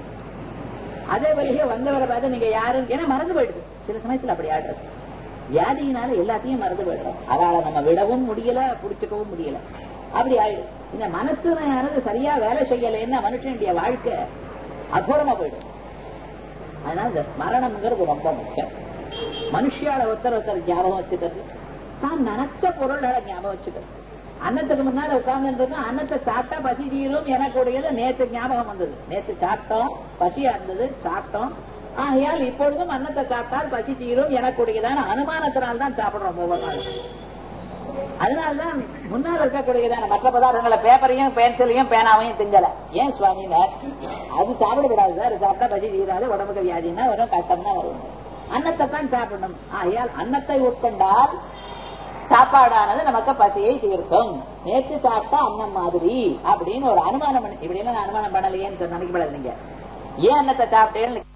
அதே வழியே வந்தவரை பார்த்து நீங்க யாருன்னு ஏன்னா மறந்து போயிடுது சில சமயத்துல அப்படி ஆடுறது வியாதியினால எல்லாத்தையும் மறந்து போயிடுறோம் அவளை நம்ம விடவும் முடியல புடிச்சுக்கவும் முடியல அப்படி ஆயிடும் இந்த மனசுனானது சரியா வேலை செய்யலைன்னா மனுஷனுடைய வாழ்க்கை அகோரமா போயிடும் அதனால இந்த ஸ்மரணம்ங்கிறது ரொம்ப முக்கியம் மனுஷியால ஒருத்தர் ஒருத்தர் ஞாபகம் வச்சுக்கிறது தான் நினைச்ச பொருள்களை ஞாபகம் வச்சுக்கிறது அன்னத்துக்கு முன்னாடி உட்கார்ந்து அன்னத்தை சாப்பிட்டா பசி தீரும் எனக்குடையது நேற்று ஞாபகம் வந்தது நேற்று சாப்பிட்டோம் பசியா இருந்தது சாப்பிட்டோம் ஆகையால் இப்பொழுதும் அன்னத்தை சாப்பிட்டால் பசி தீரும் எனக்குடையதான அனுமானத்தினால் தான் சாப்பிடுறோம் ஒவ்வொரு நாளும் அதனால்தான் முன்னால் இருக்கக்கூடியதான மற்ற பதார்த்தங்களை பேப்பரையும் பென்சிலையும் பேனாவையும் திங்கல ஏன் சுவாமினார் அது சாப்பிடக்கூடாது சார் சாப்பிட்டா பசி தீராது உடம்புக்கு வியாதினா வரும் கஷ்டம் தான் வரும் அன்னத்தை தான் சாப்பிடணும் ஆகையால் அன்னத்தை உட்கொண்டால் சாப்பாடானது நமக்கு பசியை தீர்க்கும் நேற்று சாப்பிட்டா அன்னம் மாதிரி அப்படின்னு ஒரு அனுமானம் பண்ணி இப்படி எல்லாம் நான் அனுமானம் பண்ணலையேன்னு நினைக்கப்படாது நீங்க ஏன் அன்னத்தை சாப்பிட்டேன்னு